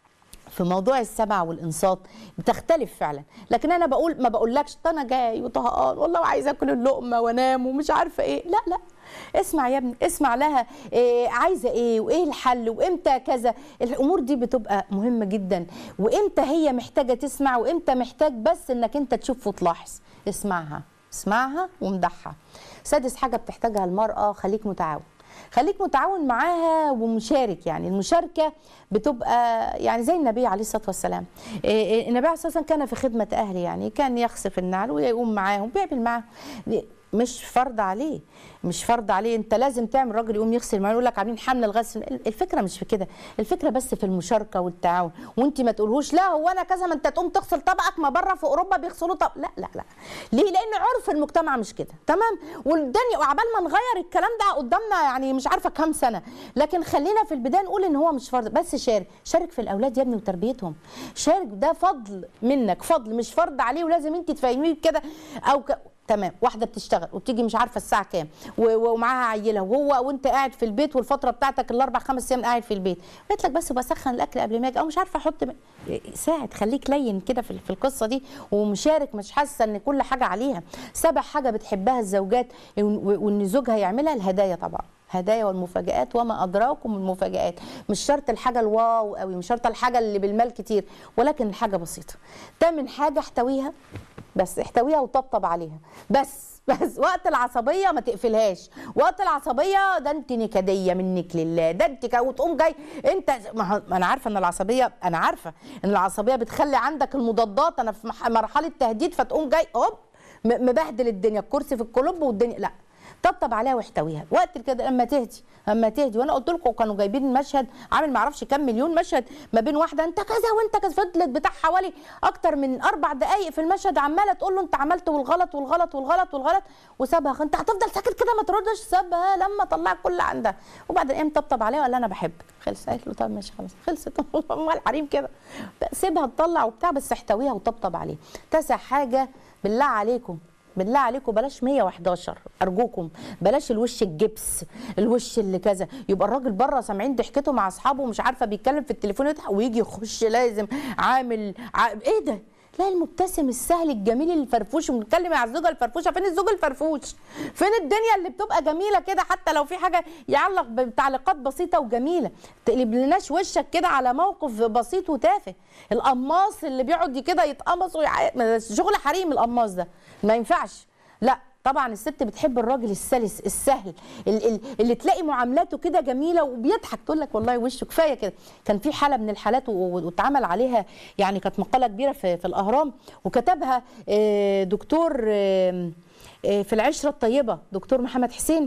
في موضوع السمع والانصات بتختلف فعلا لكن انا بقول ما بقولكش ده انا جاي وطهقان والله وعايزه اكل اللقمه وانام ومش عارفه ايه لا لا اسمع يا ابني اسمع لها إيه عايزه ايه وايه الحل وامتى كذا الامور دي بتبقى مهمه جدا وامتى هي محتاجه تسمع وامتى محتاج بس انك انت تشوف وتلاحظ اسمعها اسمعها وامدحها سادس حاجه بتحتاجها المراه خليك متعاون خليك متعاون معاها ومشارك يعني المشاركه بتبقى يعني زي النبي عليه الصلاه والسلام إيه، النبي عليه الصلاه والسلام كان في خدمه اهله يعني كان يخسف النعل ويقوم معاهم بيعمل معاهم مش فرض عليه مش فرض عليه انت لازم تعمل راجل يقوم يغسل معاه يقول لك عاملين حمل الغسل الفكره مش في كده الفكره بس في المشاركه والتعاون وانت ما تقولهوش لا هو انا كذا ما انت تقوم تغسل طبقك ما بره في اوروبا بيغسلوا طبق لا لا لا ليه لان عرف المجتمع مش كده تمام والدنيا وعبال ما نغير الكلام ده قدامنا يعني مش عارفه كام سنه لكن خلينا في البدايه نقول ان هو مش فرض بس شارك شارك في الاولاد يا ابني وتربيتهم شارك ده فضل منك فضل مش فرض عليه ولازم انت تفهميه كده او ك... تمام واحده بتشتغل وبتيجي مش عارفه الساعه كام و- ومعاها عيله وهو وانت قاعد في البيت والفتره بتاعتك الاربع خمس ايام قاعد في البيت قلت لك بس بسخن الاكل قبل ما اجي او مش عارفه احط م- ساعد خليك لين كده في في القصه دي ومشارك مش حاسه ان كل حاجه عليها سبع حاجه بتحبها الزوجات و- وان زوجها يعملها الهدايا طبعا هدايا والمفاجآت وما أدراكم المفاجآت مش شرط الحاجة الواو قوي مش شرط الحاجة اللي بالمال كتير ولكن الحاجة بسيطة تامن حاجة احتويها بس احتويها وطبطب عليها بس بس وقت العصبيه ما تقفلهاش وقت العصبيه ده انت نكديه منك لله ده انت كا- وتقوم جاي انت ما هو- ما انا عارفه ان العصبيه انا عارفه ان العصبيه بتخلي عندك المضادات انا في مح- مرحله تهديد فتقوم جاي هوب م- مبهدل الدنيا الكرسي في الكلوب والدنيا لا طبطب عليها واحتويها وقت كده لما تهدي اما تهدي وانا قلت لكم كانوا جايبين مشهد عامل ما اعرفش كام مليون مشهد ما بين واحده انت كذا وانت كذا فضلت بتاع حوالي اكتر من اربع دقائق في المشهد عماله تقول له انت عملت والغلط والغلط والغلط والغلط وسابها انت هتفضل ساكت كده ما تردش سابها لما طلع كل اللي عندها وبعدين قام طبطب عليها وقال لها انا بحبك خلص قالت له طب ماشي خلاص خلصت امال الحريم كده سيبها تطلع وبتاع بس احتويها وطبطب عليها تسع حاجه بالله عليكم بالله عليكم بلاش 111 ارجوكم بلاش الوش الجبس الوش اللي كذا يبقى الراجل بره سامعين ضحكته مع اصحابه ومش عارفه بيتكلم في التليفون يضحك ويجي يخش لازم عامل ع... ايه ده لا المبتسم السهل الجميل الفرفوش وبنتكلم على الزوجه الفرفوشه فين الزوج الفرفوش فين الدنيا اللي بتبقى جميله كده حتى لو في حاجه يعلق بتعليقات بسيطه وجميله تقلب لناش وشك كده على موقف بسيط وتافه القماص اللي بيقعد كده يتقمص ويع- ما ده شغل حريم القماص ده ما ينفعش لا طبعا الست بتحب الراجل السلس السهل ال- ال- اللي تلاقي معاملاته كده جميله وبيضحك تقول لك والله وشه كفايه كده كان في حاله من الحالات و- و- واتعمل عليها يعني كانت مقاله كبيره في, في الاهرام وكتبها آه، دكتور آه، آه، في العشره الطيبه دكتور محمد حسين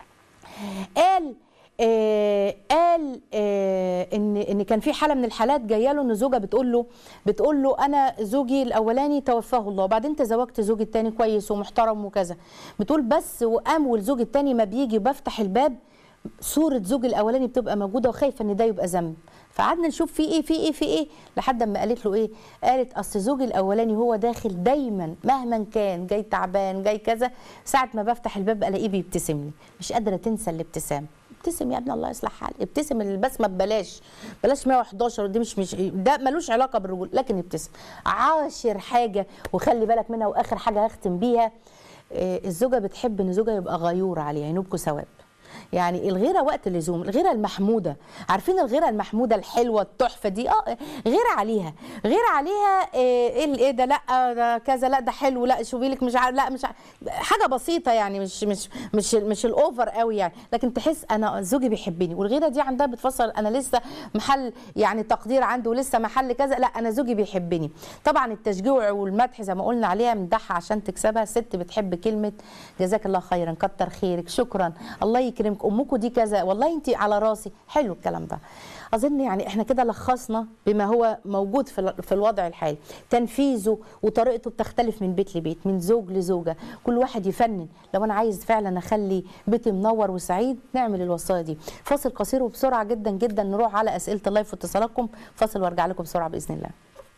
قال آه قال آه ان ان كان في حاله من الحالات جايه له ان زوجه بتقول له بتقول له انا زوجي الاولاني توفاه الله وبعدين تزوجت زوجي الثاني كويس ومحترم وكذا بتقول بس وقام والزوج الثاني ما بيجي بفتح الباب صوره زوجي الاولاني بتبقى موجوده وخايفه ان ده يبقى ذنب فقعدنا نشوف في ايه في ايه في ايه لحد ما قالت له ايه قالت اصل زوجي الاولاني هو داخل دايما مهما كان جاي تعبان جاي كذا ساعه ما بفتح الباب الاقيه بيبتسم لي مش قادره تنسى الابتسام ابتسم يا ابني الله يصلح حالك ابتسم البسمه ببلاش بلاش 111 دي مش مش ده ملوش علاقه بالرجول لكن ابتسم عاشر حاجه وخلي بالك منها واخر حاجه هختم بيها آه، الزوجه بتحب ان زوجها يبقى غيور عليها ينوبكوا ثواب يعني الغيره وقت اللزوم الغيره المحموده عارفين الغيره المحموده الحلوه التحفه دي اه غيره عليها غيره عليها آه، ايه ال- ايه ده لا ده كذا لا ده حلو لا شوفي لك مش عارف لا مش عارف حاجه بسيطه يعني مش مش مش مش الاوفر قوي يعني لكن تحس انا زوجي بيحبني والغيره دي عندها بتفصل انا لسه محل يعني تقدير عنده ولسه محل كذا لا انا زوجي بيحبني طبعا التشجيع والمدح زي ما قلنا عليها مدحها عشان تكسبها ست بتحب كلمه جزاك الله خيرا كتر خيرك شكرا الله يكرمك امكم دي كذا والله انت على راسي حلو الكلام ده اظن يعني احنا كده لخصنا بما هو موجود في ال- في الوضع الحالي تنفيذه وطريقته بتختلف من بيت لبيت من زوج لزوجه كل واحد يفنن لو انا عايز فعلا اخلي بيتي منور وسعيد نعمل الوصايا دي فاصل قصير وبسرعه جدا جدا نروح على اسئله اللايف واتصالاتكم فاصل وارجع لكم بسرعه باذن الله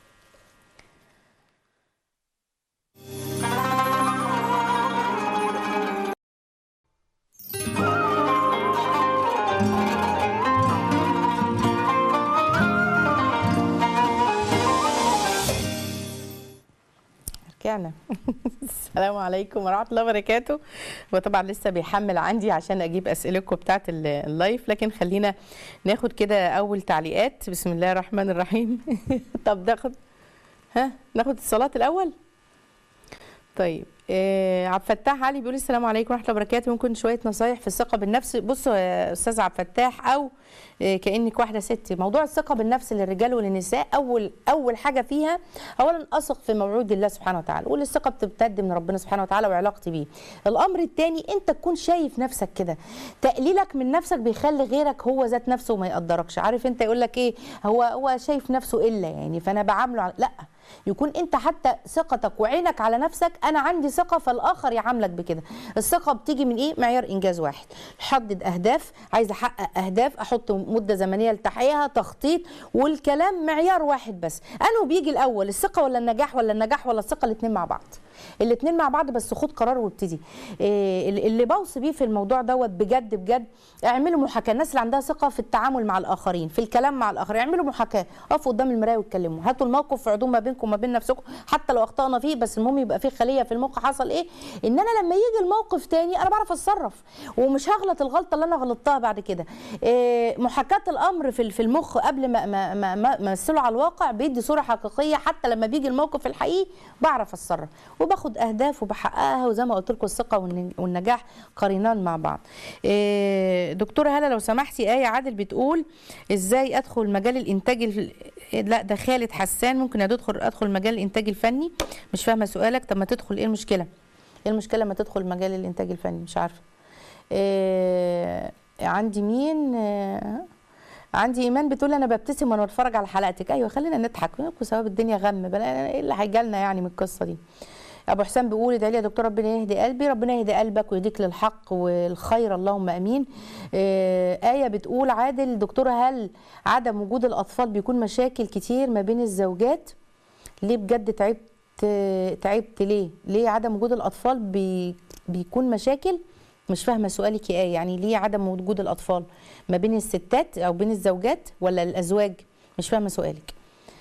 رجعنا السلام عليكم ورحمه الله وبركاته وطبعا لسه بيحمل عندي عشان اجيب اسئلتكم بتاعت ال- اللايف لكن خلينا ناخد كده اول تعليقات بسم الله الرحمن الرحيم طب ناخد ها ناخد الصلاه الاول طيب آه عبد الفتاح علي بيقول السلام عليكم ورحمه الله وبركاته ممكن شويه نصايح في الثقه بالنفس بصوا يا استاذ عبد الفتاح او آه كانك واحده ست موضوع الثقه بالنفس للرجال وللنساء اول اول حاجه فيها اولا اثق في موعود الله سبحانه وتعالى والثقه بتبتدي من ربنا سبحانه وتعالى وعلاقتي بيه الامر الثاني انت تكون شايف نفسك كده تقليلك من نفسك بيخلي غيرك هو ذات نفسه ما يقدركش عارف انت يقول لك ايه هو هو شايف نفسه الا يعني فانا بعامله على... لا يكون انت حتى ثقتك وعينك على نفسك انا عندي ثقه فالاخر يعاملك بكده الثقه بتيجي من ايه معيار انجاز واحد حدد اهداف عايز احقق اهداف احط مده زمنيه لتحقيقها تخطيط والكلام معيار واحد بس انه بيجي الاول الثقه ولا النجاح ولا النجاح ولا الثقه الاثنين مع بعض الاثنين مع بعض بس خد قرار وابتدي إيه اللي بوصي بيه في الموضوع دوت بجد بجد اعملوا محاكاه الناس اللي عندها ثقه في التعامل مع الاخرين في الكلام مع الاخرين اعملوا محاكاه اقفوا قدام المرايه واتكلموا هاتوا الموقف وعدوه ما بينكم وما بين نفسكم حتى لو اخطانا فيه بس المهم يبقى في خليه في المخ حصل ايه ان انا لما يجي الموقف تاني انا بعرف اتصرف ومش هغلط الغلطه اللي انا غلطتها بعد كده إيه محاكاه الامر في في المخ قبل ما ما ما ما ما امثله على الواقع بيدي صوره حقيقيه حتى لما بيجي الموقف الحقيقي بعرف اتصرف وباخد اهداف وبحققها وزي ما قلت لكم الثقه والن- والنجاح قرينان مع بعض إيه دكتوره هلا لو سمحتي ايه عادل بتقول ازاي ادخل مجال الانتاج ال... لا ده خالد حسان ممكن ادخل ادخل مجال الانتاج الفني مش فاهمه سؤالك طب ما تدخل ايه المشكله ايه المشكله ما تدخل مجال الانتاج الفني مش عارفه إيه عندي مين إيه عندي ايمان بتقول انا ببتسم وانا بتفرج على حلقتك ايوه خلينا نضحك نبقوا سبب الدنيا غم بلا ايه اللي هيجالنا يعني من القصه دي ابو حسام بيقول ادعي لي يا دكتور ربنا يهدي قلبي ربنا يهدي قلبك ويهديك للحق والخير اللهم امين آه ايه بتقول عادل دكتوره هل عدم وجود الاطفال بيكون مشاكل كتير ما بين الزوجات ليه بجد تعبت تعبت ليه ليه عدم وجود الاطفال بي بيكون مشاكل مش فاهمه سؤالك يا ايه يعني ليه عدم وجود الاطفال ما بين الستات او بين الزوجات ولا الازواج مش فاهمه سؤالك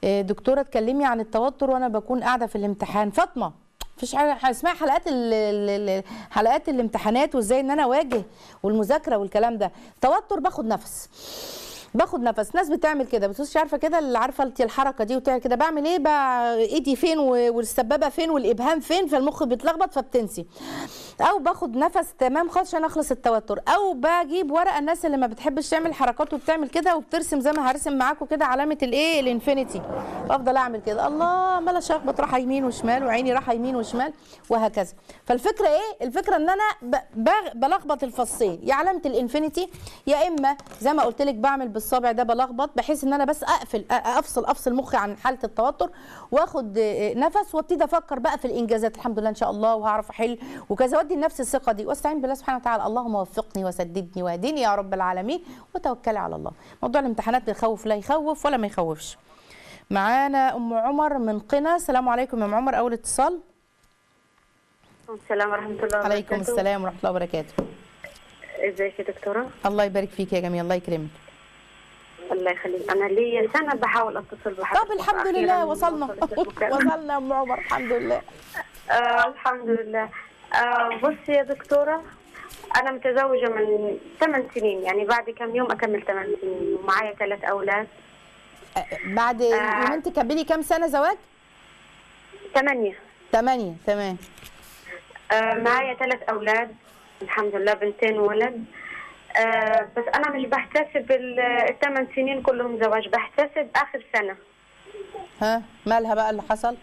آه، دكتوره اتكلمي عن التوتر وانا بكون قاعده في الامتحان فاطمه مفيش حاجه اسمها حلقات ال- ال- ال- حلقات الامتحانات وازاي ان انا اواجه والمذاكره والكلام ده توتر باخد نفس باخد نفس ناس بتعمل كده بس مش عارفه كده اللي عارفه انت الحركه دي وتعمل كده بعمل ايه بقى ايدي فين و- والسبابه فين والابهام فين فالمخ بيتلخبط فبتنسي او باخد نفس تمام خالص عشان اخلص التوتر او بجيب ورقه الناس اللي ما بتحبش تعمل حركات وبتعمل كده وبترسم زي ما هرسم معاكم كده علامه الايه الانفينيتي وافضل اعمل كده الله عماله اشخبط رايحه يمين وشمال وعيني رايحه يمين وشمال وهكذا فالفكره ايه الفكره ان انا ب- ب- بلخبط الفصين يا علامه الانفينيتي يا اما زي ما قلت لك بعمل بالصابع ده بلخبط بحيث ان انا بس اقفل أ- افصل افصل مخي عن حاله التوتر واخد آه، نفس وابتدي افكر بقى في الانجازات الحمد لله ان شاء الله وهعرف احل وكذا وادي لنفسي الثقه دي واستعين بالله سبحانه وتعالى اللهم وفقني وسددني واهدني يا رب العالمين وتوكلي على الله موضوع الامتحانات يخوف لا يخوف ولا ما يخوفش معانا ام عمر من قنا السلام عليكم يا ام عمر اول اتصال السلام ورحمة الله وبركاته عليكم السلام ورحمه الله وبركاته ازيك يا دكتورة؟ الله يبارك فيك يا جميل الله يكرمك الله يخليك أنا لي سنة بحاول أتصل بحضرتك طب الحمد أخيراً لله وصلنا وصلت المكالمة. وصلنا يا ام عمر الحمد لله آه الحمد لله آه بصي يا دكتورة أنا متزوجة من ثمان سنين يعني بعد كم يوم أكمل ثمان سنين ومعايا ثلاث أولاد أه، بعد يومين تكملي كام سنه زواج ثمانية ثمانية تمام آه معايا ثلاث أولاد الحمد لله بنتين وولد آه بس أنا مش بحتسب ال- الثمان سنين كلهم زواج بحتسب آخر سنة ها مالها بقى اللي حصل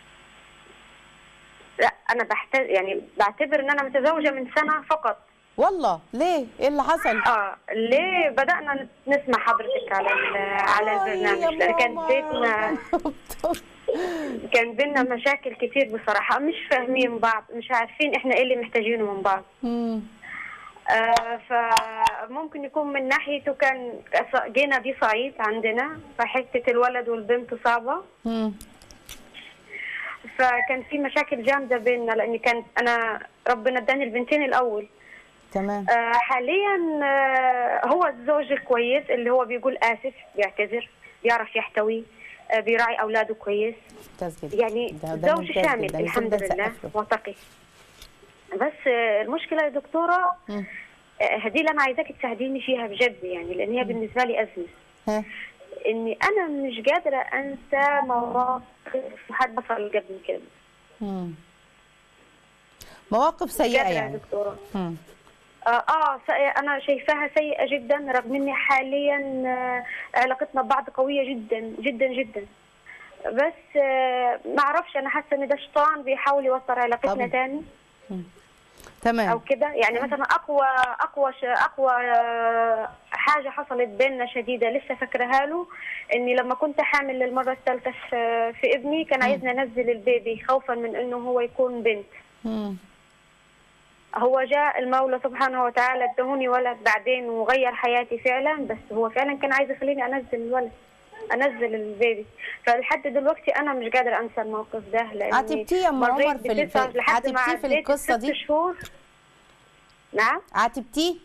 لا انا بحتاج يعني بعتبر ان انا متزوجه من سنه فقط والله ليه ايه اللي حصل اه ليه بدانا نسمع حضرتك على ال- على البرنامج لان كان بيتنا كان بينا مشاكل كتير بصراحه مش فاهمين بعض مش عارفين احنا ايه اللي محتاجينه من بعض مم. آه فممكن يكون من ناحيته كان جينا دي صعيد عندنا فحته الولد والبنت صعبه مم. فكان في مشاكل جامده بيننا لاني كان انا ربنا اداني البنتين الاول تمام آه، حاليا آه، هو الزوج الكويس اللي هو بيقول اسف بيعتذر بيعرف يحتوي آه، بيراعي اولاده كويس ممتاز جدا يعني ده- ده زوج ممتاز شامل جدا. الحمد نسيب ده لله نسقف له. وتقي بس آه، المشكله يا دكتوره مم. آه، هدي اللي انا عايزاك تساعديني فيها بجد يعني لان هي بالنسبه لي ازمه ها اني انا مش قادره انسى مواقف حد حصل قبل كده مم. مواقف مش سيئة قادرة يا يعني دكتوره مم. اه, آه س- انا شايفاها سيئه جدا رغم اني حاليا آه، علاقتنا ببعض قويه جدا جدا جدا بس آه ما اعرفش انا حاسه ان ده شيطان بيحاول يوتر علاقتنا طبعا. تاني او تمام كده يعني مثلا اقوى اقوى ش- اقوى آه، حاجه حصلت بيننا شديده لسه فاكرها له اني لما كنت حامل للمره الثالثه في في ابني كان عايزني انزل البيبي خوفا من انه هو يكون بنت مم. هو جاء المولى سبحانه وتعالى ادهوني ولد بعدين وغير حياتي فعلا بس هو فعلا كان عايز يخليني انزل الولد انزل البيبي فلحد دلوقتي انا مش قادره انسى الموقف ده لاني عاتبتيه يا أم مريت عمر في ال- بتسع- في- لحد ما عاتبتيه في عديت القصة الست دي؟ شهور نعم عاتبتيه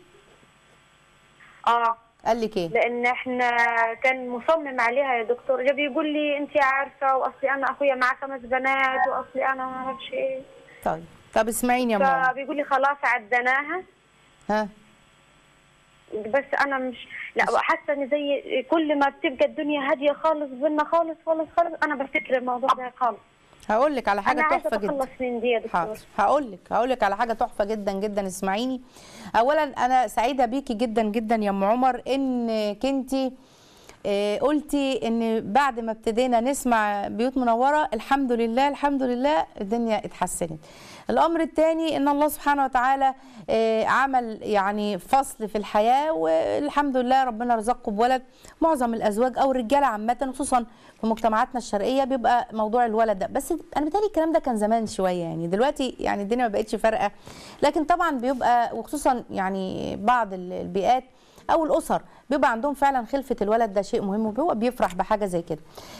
اه قال لك ايه لان احنا كان مصمم عليها يا دكتور جا بيقول لي انت عارفه واصلي انا اخويا معاه خمس بنات واصلي انا ما اعرفش ايه طيب طب اسمعيني يا ام عمر فبيقول لي خلاص عدناها ها بس انا مش لا حاسه ان زي كل ما بتبقى الدنيا هاديه خالص بينا خالص خالص خالص انا بفتكر الموضوع ده خالص هقول لك على حاجه انا عايزه تحفه جدا اتخلص من دي يا دكتور حاضر هقول لك هقول لك على حاجه تحفه جدا جدا اسمعيني اولا انا سعيده بيكي جدا جدا يا ام عمر انك انت قلتي ان بعد ما ابتدينا نسمع بيوت منوره الحمد لله الحمد لله الدنيا اتحسنت الامر الثاني ان الله سبحانه وتعالى آه، عمل يعني فصل في الحياه والحمد لله ربنا رزقكم بولد معظم الازواج او الرجاله عامه خصوصا في مجتمعاتنا الشرقيه بيبقى موضوع الولد ده بس انا بتهيألي الكلام ده كان زمان شويه يعني دلوقتي يعني الدنيا ما بقتش فارقه لكن طبعا بيبقى وخصوصا يعني بعض ال- البيئات او الاسر بيبقى عندهم فعلا خلفه الولد ده شيء مهم وهو بيفرح بحاجه زي كده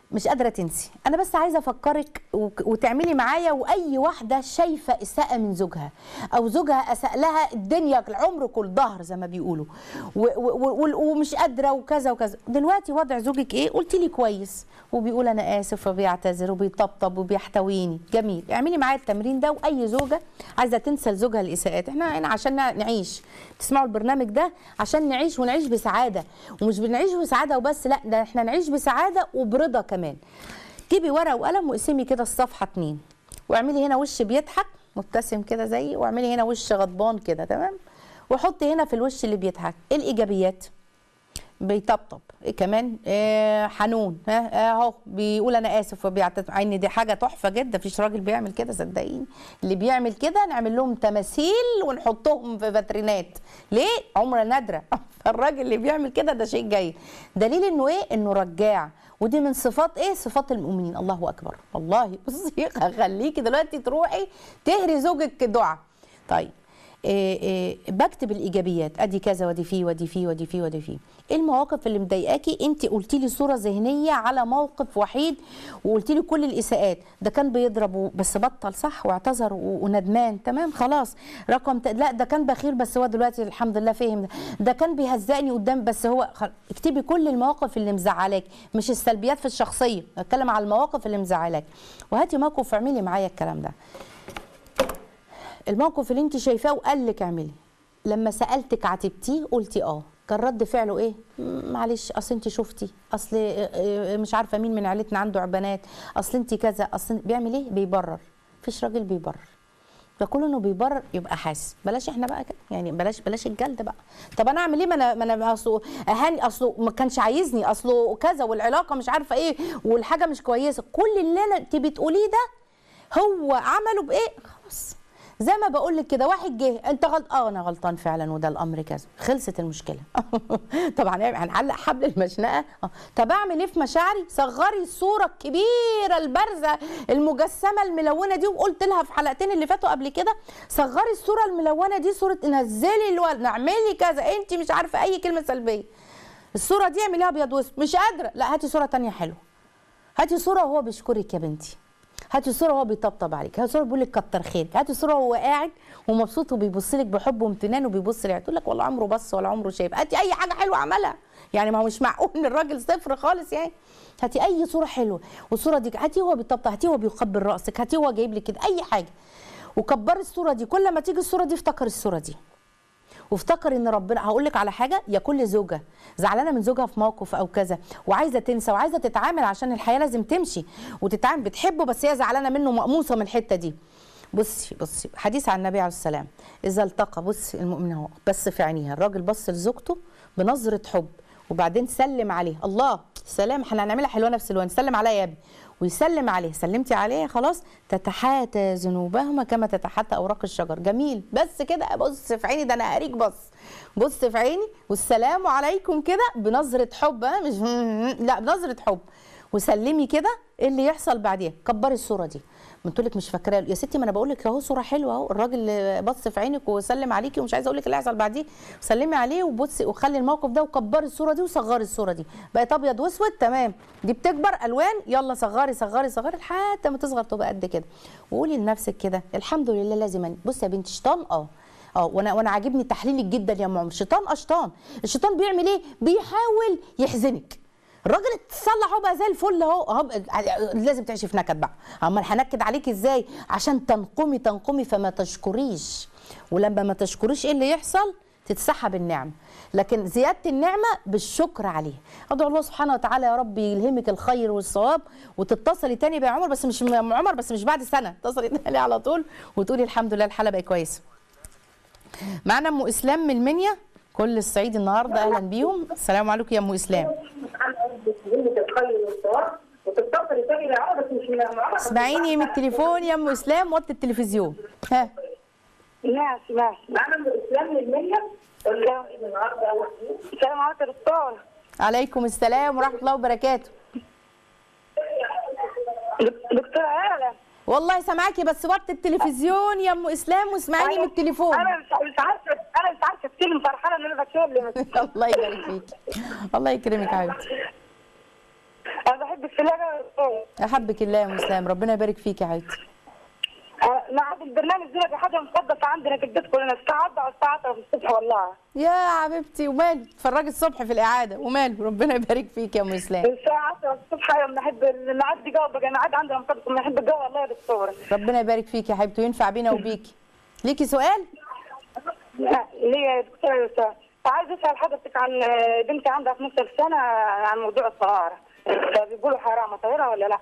مش قادره تنسي انا بس عايزه افكرك وك- وتعملي معايا واي واحده شايفه اساءه من زوجها او زوجها اساء لها الدنيا العمر كل ظهر زي ما بيقولوا و- و- و- ومش قادره وكذا وكذا دلوقتي وضع زوجك ايه قلت لي كويس وبيقول انا اسف وبيعتذر وبيطبطب وبيحتويني جميل اعملي معايا التمرين ده واي زوجه عايزه تنسى لزوجها الاساءات احنا هنا عشان نعيش تسمعوا البرنامج ده عشان نعيش ونعيش بسعاده ومش بنعيش بسعاده وبس لا ده احنا نعيش بسعاده وبرضا كمان جيبي ورقه وقلم واقسمي كده الصفحه اتنين واعملي هنا وش بيضحك مبتسم كده زيي واعملي هنا وش غضبان كده تمام وحطي هنا في الوش اللي بيضحك ايه الايجابيات بيطبطب إيه كمان آه حنون ها اهو بيقول انا اسف وبيعتذر عيني دي حاجه تحفه جدا مفيش راجل بيعمل كده صدقيني اللي بيعمل كده نعمل لهم تماثيل ونحطهم في فاترينات ليه عمره نادره فالراجل اللي بيعمل كده ده شيء جيد دليل انه ايه انه رجاع ودي من صفات ايه صفات المؤمنين الله اكبر والله بصي هخليكي دلوقتي تروحي تهري زوجك دعاء طيب إيه إيه بكتب الايجابيات ادي كذا ودي فيه ودي فيه ودي فيه ودي فيه ايه المواقف اللي مضايقاكي انت قلتي لي صوره ذهنيه على موقف وحيد وقلتي لي كل الاساءات ده كان بيضرب بس بطل صح واعتذر و- وندمان تمام خلاص رقم ت... لا ده كان بخير بس هو دلوقتي الحمد لله فهم ده, ده كان بيهزقني قدام بس هو خل... اكتبي كل المواقف اللي مزعلاك مش السلبيات في الشخصيه اتكلم على المواقف اللي مزعلاك وهاتي موقف واعملي معايا الكلام ده الموقف اللي انت شايفاه وقال لك اعملي لما سالتك عاتبتيه قلتي اه كان رد فعله ايه "مم، معلش اصل انت شفتي اصل اه، اه، مش عارفه مين من عيلتنا عنده بنات اصل انت كذا اصل بيعمل ايه بيبرر مفيش راجل بيبرر ده كله انه بيبرر يبقى حاسس بلاش احنا بقى كده يعني بلاش بلاش الجلد بقى طب انا اعمل ايه ما انا ما انا اصله اهاني اصله ما كانش عايزني اصله كذا والعلاقه مش عارفه ايه والحاجه مش كويسه كل اللي انا انت بتقوليه ده هو عمله بايه خلاص زي ما بقول لك كده واحد جه انت غلط اه انا غلطان فعلا وده الامر كذا خلصت المشكله طبعا هنعلق حبل المشنقه آه. طب اعمل ايه في مشاعري صغري الصوره الكبيره البارزه المجسمه الملونه دي وقلت لها في حلقتين اللي فاتوا قبل كده صغري الصوره الملونه دي صوره نزلي الولد اعملي كذا انت مش عارفه اي كلمه سلبيه الصوره دي اعمليها ابيض واسود مش قادره لا هاتي صوره تانية حلوه هاتي صوره وهو بيشكرك يا بنتي هاتي صوره وهو بيطبطب عليك هاتي صوره بيقول لك كتر خيرك هاتي صوره وهو قاعد ومبسوط وبيبص لك بحب وامتنان وبيبص لك تقول لك والله عمره بص ولا عمره شايف هاتي اي حاجه حلوه عملها يعني ما هو مش معقول ان الراجل صفر خالص يعني هاتي اي صوره حلوه والصوره دي هاتي هو بيطبطب هاتي هو بيقبل راسك هاتي هو جايب لك كده اي حاجه وكبري الصوره دي كل ما تيجي الصوره دي افتكر الصوره دي وافتكر ان ربنا هقول لك على حاجه يا كل زوجه زعلانه من زوجها في موقف او كذا وعايزه تنسى وعايزه تتعامل عشان الحياه لازم تمشي وتتعامل بتحبه بس هي زعلانه منه مقموصه من الحته دي بصي بصي حديث عن النبي عليه السلام اذا التقى بصي المؤمن اهو بص في عينيها الراجل بص لزوجته بنظره حب وبعدين سلم عليه الله سلام احنا هنعملها حلوه نفس الوان سلم عليا يا ابني ويسلم عليه سلمتي عليه خلاص تتحاتى ذنوبهما كما تتحاتى اوراق الشجر جميل بس كده بص في عيني ده انا هريك بص بص في عيني والسلام عليكم كده بنظره حب ها مش لا بنظره حب وسلمي كده ايه اللي يحصل بعديها كبري الصوره دي قلت لك مش فاكراه يا ستي ما انا بقول لك اهو صوره حلوه اهو الراجل بص في عينك وسلم عليكي ومش عايزه اقول لك اللي هيحصل بعديه سلمي عليه وبصي وخلي الموقف ده وكبري الصوره دي وصغري الصوره دي بقت ابيض واسود تمام دي بتكبر الوان يلا صغري صغري صغري لحد ما تصغر تبقى قد كده وقولي لنفسك كده الحمد لله لازم أن- بصي يا بنتي شيطان اه اه وانا وانا عاجبني تحليلك جدا يا ام عمر شيطان اه شيطان الشيطان بيعمل ايه بيحاول يحزنك الراجل اتصلح اهو بقى زي الفل اهو اهو لازم تعيشي في نكد بقى امال هنكد عليك ازاي عشان تنقمي تنقمي فما تشكريش ولما ما تشكريش ايه اللي يحصل تتسحب النعمه لكن زياده النعمه بالشكر عليه ادعو الله سبحانه وتعالى يا رب يلهمك الخير والصواب وتتصلي تاني بقى يا عمر بس مش يا أم عمر بس مش بعد سنه اتصلي تاني على طول وتقولي الحمد لله الحاله بقت كويسه معانا ام اسلام من المنيا كل الصعيد النهارده اهلا بيهم السلام عليكم يا ام اسلام اسمعيني من التليفون يا ام اسلام وطي التلفزيون ها ماشي ماشي انا من الاسلام للمية السلام عليكم يا دكتور عليكم السلام ورحمه الله وبركاته دكتور هلا والله سامعاكي بس وطي التلفزيون يا ام اسلام واسمعيني من التليفون انا مش مش عارفه انا مش عارفه اتكلم فرحانه ان انا بتكلم الله يبارك فيك الله يكرمك يا حبيبتي انا بحب بحبك في الله يا دكتور احبك الله يا ام اسلام ربنا يبارك فيك يا حبيبتي آه، ميعاد البرنامج ده حاجه مقدسه عندنا في البيت كلنا الساعه 4 والساعه 10 الصبح والله يا حبيبتي وماله اتفرجي الصبح في الاعاده وماله ربنا يبارك فيك يا ام اسلام الساعه 10 الصبح يوم نحب الميعاد دي جو بقى ميعاد عندنا مقدس بنحب الجو والله يا دكتور ربنا يبارك فيك يا حبيبتي وينفع بينا وبيكي ليكي سؤال لا، ليه يا دكتور يا استاذ عايز اسال حضرتك عن آه، بنتي عندها 12 سنه عن موضوع الطهاره بيقولوا حرام طهيره ولا لا؟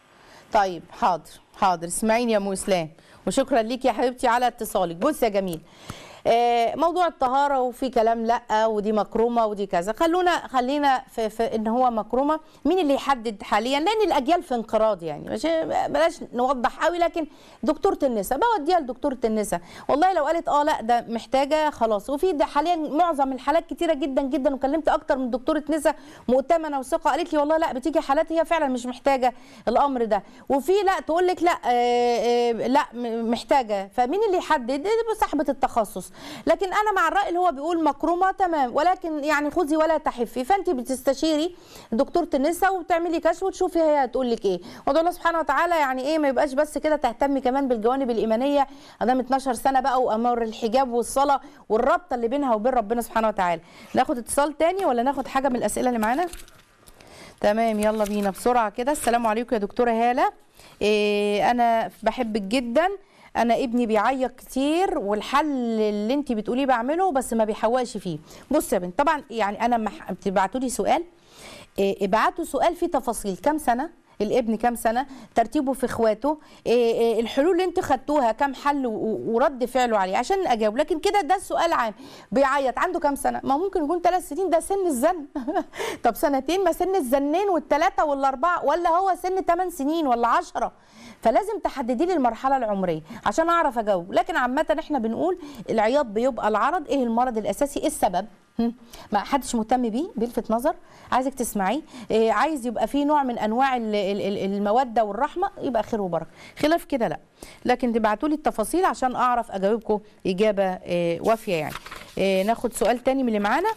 طيب حاضر حاضر اسمعيني يا ام اسلام وشكرا ليكي يا حبيبتي على اتصالك بص يا جميل آه، موضوع الطهاره وفي كلام لا ودي مكرومه ودي كذا خلونا خلينا في, في ان هو مكرومه مين اللي يحدد حاليا لان الاجيال في انقراض يعني مش بلاش نوضح قوي لكن دكتوره النساء بوديها لدكتوره النساء والله لو قالت اه لا ده محتاجه خلاص وفي ده حاليا معظم الحالات كتيره جدا جدا وكلمت اكتر من دكتوره نساء مؤتمنه وثقه قالت لي والله لا بتيجي حالات هي فعلا مش محتاجه الامر ده وفي لا تقول لك لا آه، آه، لا م- محتاجه فمين اللي يحدد صاحبه التخصص لكن انا مع الراي اللي هو بيقول مكرومه تمام ولكن يعني خذي ولا تحفي فانت بتستشيري دكتوره النساء وبتعملي كشف وتشوفي هي هتقول لك ايه وادعو الله سبحانه وتعالى يعني ايه ما يبقاش بس كده تهتمي كمان بالجوانب الايمانيه ادام 12 سنه بقى وامر الحجاب والصلاه والرابطه اللي بينها وبين ربنا سبحانه وتعالى ناخد اتصال تاني ولا ناخد حاجه من الاسئله اللي معانا تمام يلا بينا بسرعه كده السلام عليكم يا دكتوره هاله إيه انا بحبك جدا انا ابني بيعيط كتير والحل اللي انت بتقوليه بعمله بس ما بيحوقش فيه بص يا بنت طبعا يعني انا مح... بتبعتوا لي سؤال إيه ابعتوا سؤال فيه تفاصيل كام سنه الابن كام سنه ترتيبه في اخواته إيه إيه الحلول اللي انت خدتوها كام حل و- ورد فعله عليه عشان اجاوب لكن كده ده السؤال عام بيعيط عنده كام سنه ما ممكن يكون ثلاث سنين ده سن الزن طب سنتين ما سن الزنين والثلاثه والاربعه ولا هو سن 8 سنين ولا 10 فلازم تحددي لي المرحله العمريه عشان اعرف اجاوب لكن عامه احنا بنقول العياط بيبقى العرض ايه المرض الاساسي ايه السبب هم؟ ما حدش مهتم بيه بيلفت نظر عايزك تسمعيه إيه عايز يبقى فيه نوع من انواع ال- ال- ال- الموده والرحمه يبقى خير وبركه خلاف كده لا لكن تبعتوا لي التفاصيل عشان اعرف اجاوبكم اجابه إيه وافيه يعني إيه ناخد سؤال تاني من اللي معانا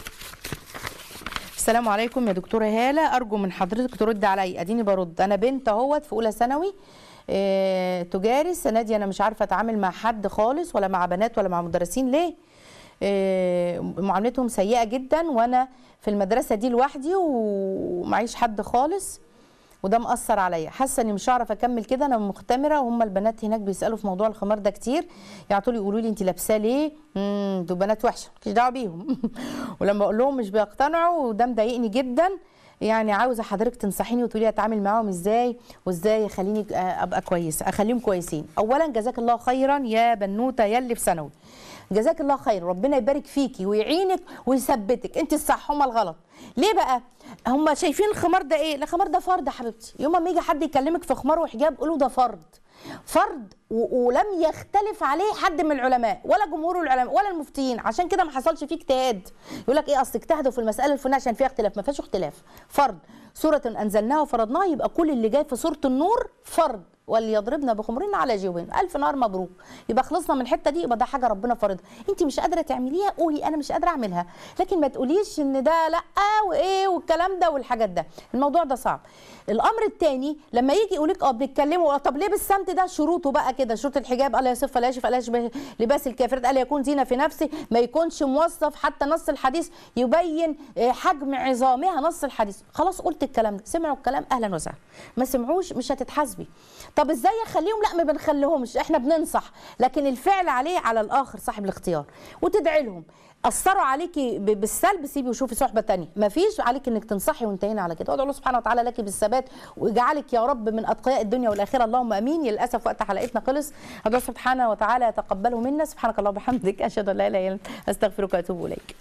السلام عليكم يا دكتوره هاله ارجو من حضرتك ترد عليا اديني برد انا بنت اهوت في اولى ثانوي إيه تجاري السنه دي انا مش عارفه اتعامل مع حد خالص ولا مع بنات ولا مع مدرسين ليه إيه معاملتهم سيئه جدا وانا في المدرسه دي لوحدي ومعيش حد خالص وده مأثر عليا حاسه اني مش هعرف اكمل كده انا مختمره وهم البنات هناك بيسالوا في موضوع الخمار ده كتير يعطوا لي يقولوا لي انت لابساه ليه امم دول بنات وحشه ماليش دعوه بيهم ولما اقول لهم مش بيقتنعوا وده مضايقني جدا يعني عاوزه حضرتك تنصحيني وتقولي اتعامل معاهم ازاي وازاي اخليني آه، ابقى كويسه اخليهم كويسين اولا جزاك الله خيرا يا بنوته يا اللي في ثانوي جزاك الله خير ربنا يبارك فيكي ويعينك ويثبتك انت الصح هما الغلط ليه بقى هم شايفين الخمار ده ايه الخمار ده فرض يا حبيبتي يوم ما يجي حد يكلمك في خمار وحجاب قولوا ده فرض فرض و- ولم يختلف عليه حد من العلماء ولا جمهور العلماء ولا المفتيين عشان كده ما حصلش فيه اجتهاد يقول لك ايه اصل اجتهدوا في المساله الفلانيه عشان فيها اختلاف ما فيهاش اختلاف فرض سوره انزلناها وفرضناها يبقى كل اللي جاي في سوره النور فرض وليضربن بخمرهن على جيوبهن الف نار مبروك يبقى خلصنا من الحته دي يبقى ده حاجه ربنا فرضها انت مش قادره تعمليها قولي انا مش قادره اعملها لكن ما تقوليش ان ده لا وايه والكلام ده والحاجات ده الموضوع ده صعب الامر الثاني لما يجي يقول لك اه بنتكلموا طب ليه بالسمت ده شروطه بقى كده شروط الحجاب الا يصف لا يشف لا يشبه لباس الكافرات الا يكون زينه في نفسه ما يكونش موصف حتى نص الحديث يبين آه، حجم عظامها نص الحديث خلاص قلت الكلام ده سمعوا الكلام اهلا وسهلا ما سمعوش مش هتتحاسبي طب ازاي اخليهم لا ما بنخليهمش احنا بننصح لكن الفعل عليه على الاخر صاحب الاختيار وتدعي لهم اثروا عليكي ب- بالسلب سيبي وشوفي صحبه تانية مفيش عليك انك تنصحي وانتهينا على كده وادعو الله سبحانه وتعالى لك بالثبات ويجعلك يا رب من اتقياء الدنيا والاخره اللهم امين للاسف وقت حلقتنا خلص ادعو الله سبحانه وتعالى يتقبله منا سبحانك اللهم وبحمدك اشهد ان لا اله الا انت استغفرك واتوب اليك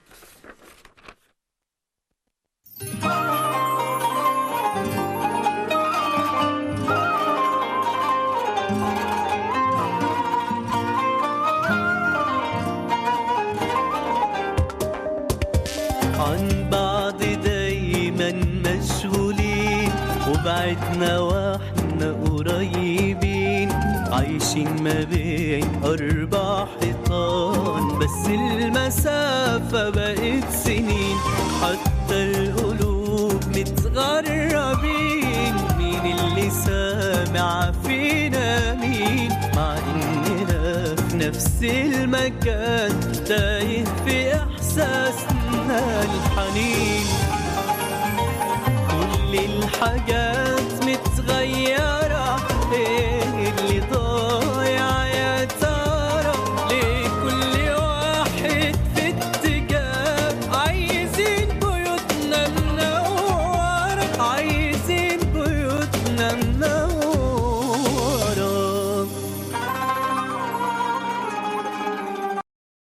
عن بعض دايما مشغولين وبعدنا واحنا قريبين عايشين ما بين أربع حيطان بس المسافة بقت سنين حتى القلوب متغربين نفس المكان تايه في إحساسنا الحنين كل الحاجات متغيرة